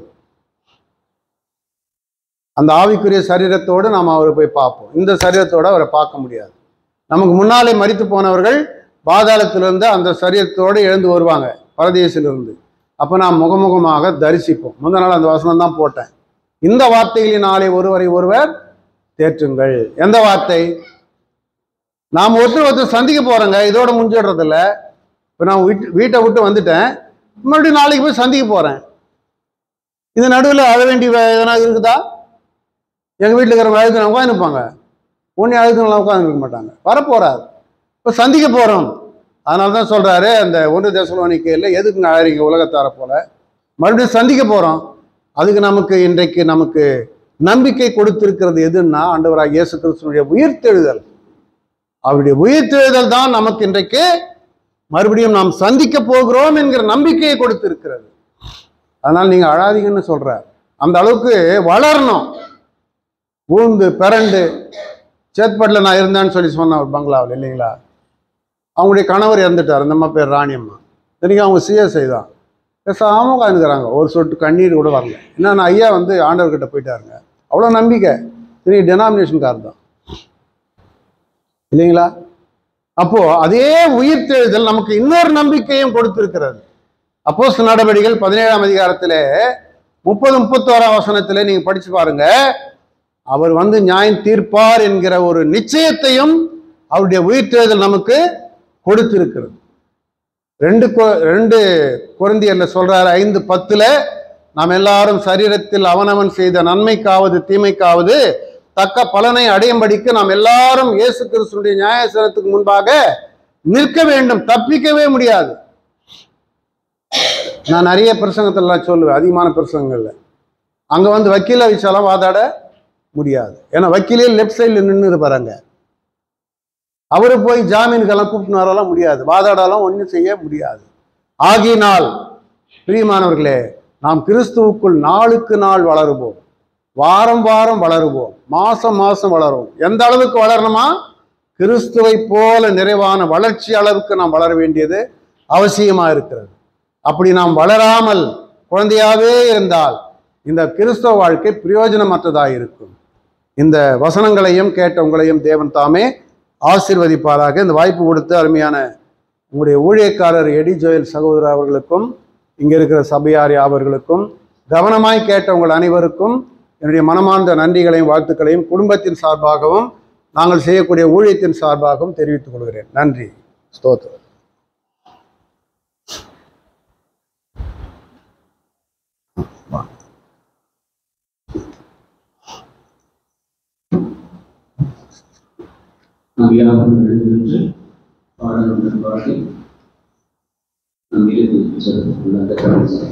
A: அந்த ஆவிக்குரிய சரீரத்தோடு நாம் அவரை போய் பார்ப்போம் இந்த சரீரத்தோட அவரை பார்க்க முடியாது நமக்கு முன்னாலே மரித்து போனவர்கள் பாதாளத்திலிருந்து அந்த சரீரத்தோடு எழுந்து வருவாங்க பரதேசிலிருந்து அப்போ நாம் முகமுகமாக தரிசிப்போம் முந்த நாள் அந்த வசனம் தான் போட்டேன் இந்த வார்த்தைகளினாலே ஒருவரை ஒருவர் தேற்றுங்கள் எந்த வார்த்தை நாம் ஒருத்தர் ஒருத்தர் சந்திக்க போறோங்க இதோட முடிஞ்சிடுறதில்ல இப்போ நான் வீட்டு வீட்டை விட்டு வந்துட்டேன் மறுபடியும் நாளைக்கு போய் சந்திக்க போறேன் இது நடுவில் அழ வேண்டிய வே- எதனா இருக்குதா எங்கள் வீட்டில் இருக்கிற அழுது உட்காந்துருப்பாங்க ஒன்றே அழுதுலாம் உட்காந்து இருக்க மாட்டாங்க வரப்போறாரு இப்போ சந்திக்க போகிறோம் அதனால தான் சொல்கிறாரு அந்த ஒன்று தேசலோனிக்கையில் எதுக்குங்க அழறீங்க உலகத்தார போல மறுபடியும் சந்திக்க போகிறோம் அதுக்கு நமக்கு இன்றைக்கு நமக்கு நம்பிக்கை கொடுத்திருக்கிறது எதுன்னா ஆண்டவராக இயேசு கிறிஸ்துனுடைய உயிர்த்தெழுதல் அவருடைய உயிர்த்தெழுதல் தான் நமக்கு இன்றைக்கு மறுபடியும் நாம் சந்திக்க போகிறோம் என்கிற நம்பிக்கையை கொடுத்திருக்கிறது அதனால் நீங்கள் அழாதீங்கன்னு சொல்றார் அந்த அளவுக்கு வளரணும் ஊழ்ந்து பிறண்டு சேத்பட்டில் நான் இருந்தேன்னு சொல்லி சொன்னேன் ஒரு பங்களாவில் இல்லைங்களா அவங்களுடைய கணவர் இறந்துட்டார் அந்த அம்மா பேர் ராணியம்மா இத்தனைக்கும் அவங்க சிஎஸ்ஐ தான் பேசாமல் உட்காந்துக்கிறாங்க ஒரு சொட்டு கண்ணீர் கூட வரல என்னன்னா ஐயா வந்து ஆண்டவர்கிட்ட போயிட்டாருங்க அவ்வளோ நம்பிக்கை சரி டெனாமினேஷன்கார் தான் இல்லைங்களா அப்போ அதே உயிர்த்தெழுதல் நமக்கு இன்னொரு நம்பிக்கையும் கொடுத்திருக்கிறது அப்போஸ் நடவடிக்கைகள் பதினேழாம் அதிகாரத்திலே முப்பது முப்பத்தோராம் வசனத்திலே நீங்க படிச்சு பாருங்க அவர் வந்து நியாயம் தீர்ப்பார் என்கிற ஒரு நிச்சயத்தையும் அவருடைய உயிர்த்தெழுதல் நமக்கு கொடுத்திருக்கிறது ரெண்டு கொ- ரெண்டு குருந்தியர்ல சொல்றாரு ஐந்து பத்துல நாம் எல்லாரும் சரீரத்தில் அவனவன் செய்த நன்மைக்காவது தீமைக்காவது தக்க பலனை அடையும்படிக்கு நாம் எல்லாரும் இயேசு கிறிஸ்துடைய நியாயசனத்துக்கு முன்பாக நிற்க வேண்டும் தப்பிக்கவே முடியாது நான் நிறைய பிரசங்கத்திலாம் சொல்லுவேன் அதிகமான பிரசங்கங்கள்ல அங்க வந்து வக்கீல வச்சாலும் வாதாட முடியாது ஏன்னா வக்கீலே லெஃப்ட் சைடில் நின்று இருப்பாருங்க அவரு போய் ஜாமீனுக்கெல்லாம் கூப்பிட்டு வரலாம் முடியாது வாதாடலாம் ஒன்றும் செய்ய முடியாது ஆகினால் பிரியமானவர்களே நாம் கிறிஸ்துவுக்குள் நாளுக்கு நாள் வளருவோம் வாரம் வாரம் வளருவோம் மாசம் மாசம் வளருவோம் எந்த அளவுக்கு வளரணுமா கிறிஸ்துவை போல நிறைவான வளர்ச்சி அளவுக்கு நாம் வளர வேண்டியது அவசியமா இருக்கிறது அப்படி நாம் வளராமல் குழந்தையாவே இருந்தால் இந்த கிறிஸ்தவ வாழ்க்கை பிரயோஜனமற்றதாக இருக்கும் இந்த வசனங்களையும் கேட்ட உங்களையும் தேவன் தாமே ஆசீர்வதிப்பாராக இந்த வாய்ப்பு கொடுத்து அருமையான உங்களுடைய ஊழியக்காரர் எடி ஜோயல் சகோதரர் அவர்களுக்கும் இங்கே இருக்கிற சபையார் அவர்களுக்கும் கவனமாய் கேட்ட உங்கள் அனைவருக்கும் என்னுடைய மனமார்ந்த நன்றிகளையும் வாழ்த்துக்களையும் குடும்பத்தின் சார்பாகவும் நாங்கள் செய்யக்கூடிய ஊழியத்தின் சார்பாகவும் தெரிவித்துக் கொள்கிறேன் நன்றி ஸ்தோத்திரம்
D: யாரும் எழுந்து பாடலுடன் பாடி நம் இறுதி சொல்லுக்குள்ள அந்த கடவுள்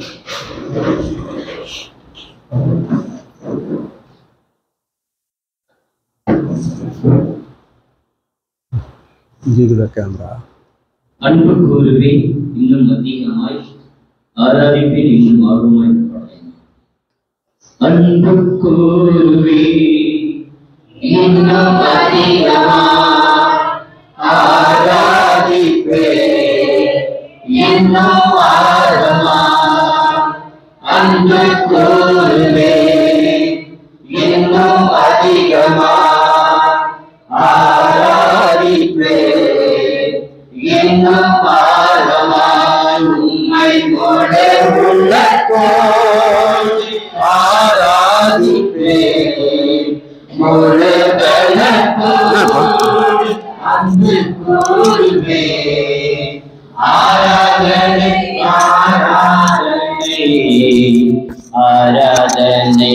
A: இருக்குதா கேமரா
D: அன்பு கூறுவே இன்னும் அதிகமாய் ஆராதிப்பேன் இன்னும் ஆர்வமாய் பாடுவேன். அன்பு கூறுவே இன்னும் அதிகமாய் ஆராதிப்பேன் இன்னும் ஆர்வமாய் அன்பு கூறுவே இன்னும் அதிகமாய் ஆராதிப்பேன் இன்னும் ஆழமாய் உம்மை முழ உள்ளத்தோடு ஆராதிப்பேன் முழு பலத்தோடு அன்பு கூறுவேன் ஆராதனை ஆராதனை ஆராதனை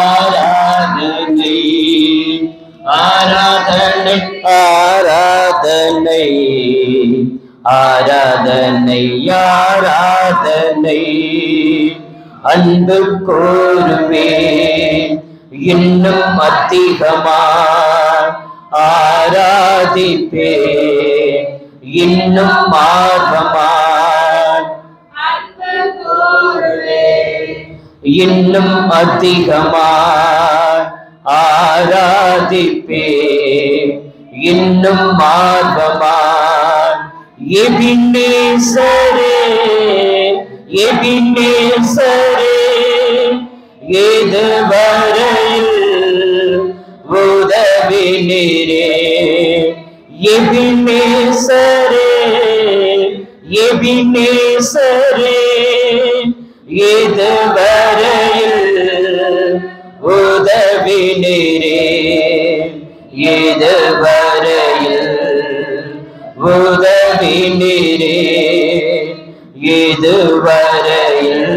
D: ஆராதனை ஆராதனை ஆராதனை ஆராதனை ஆராதனை அன்பு கூறுவேன் இன்னும் அதிகமா ஆராதிப்பேன் இன்னும் ஆர்வமாய் இன்னும் அதிகமாய் ஆராதிப்பேன் இன்னும் ஆர்வமாய் எபினேசரே எபினேசரே ஏது வரையில் உதவி நீரே எபினேசரே எபினேசரே ஏது வரையில் உதவி நீரே ஏது வரையில் உதவி நீரே ஏது வரையில்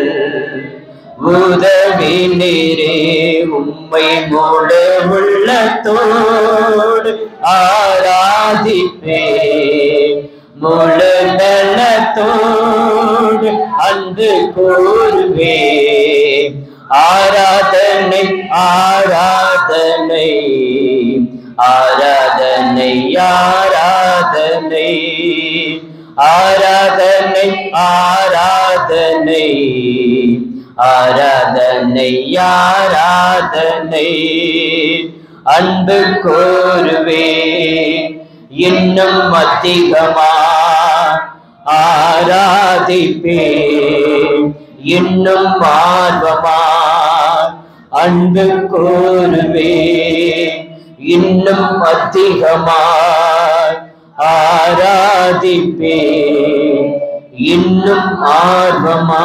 D: உதவி நீரே உம்மை முழு உள்ளத்தோடு ஆராதிப்பேன் முழு நலத்தோடு அன்பு கூறுவேன் ஆராதனை ஆராதனை ஆராதனை ஆராதனை ஆராதனை ஆராதனை ஆராதனை ஆராதனை அன்பு கோருவே இன்னும் அதிகமா ஆராதிப்பே இன்னும் ஆர்வமா அன்பு கோருவே இன்னும் அதிகமா ஆராதிப்பே இன்னும் ஆர்வமா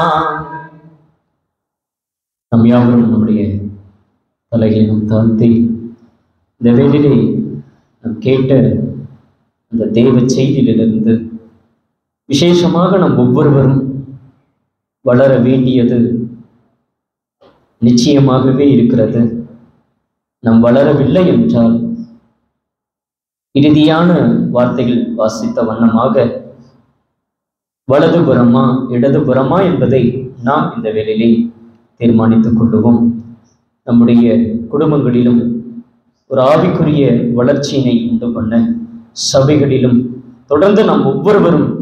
D: நம் யாவரும் நம்முடைய தலையிலும் தாழ்த்தி இந்த வேளையிலே நாம் கேட்ட அந்த தெய்வ செய்தியிலிருந்து விசேஷமாக நாம் ஒவ்வொருவரும் வளர வேண்டியது நிச்சயமாகவே இருக்கிறது நாம் வளரவில்லை என்றால் இறுதியான வார்த்தைகள் வாசித்த வண்ணமாக வலதுபுறமா இடதுபுறமா என்பதை நாம் இந்த வேளையிலே தீர்மானித்துக் கொள்ளுவோம் நம்முடைய குடும்பங்களிலும் ஒரு ஆவிக்குரிய வளர்ச்சியினை உண்டு பண்ண சபைகளிலும் தொடர்ந்து நாம் ஒவ்வொருவரும்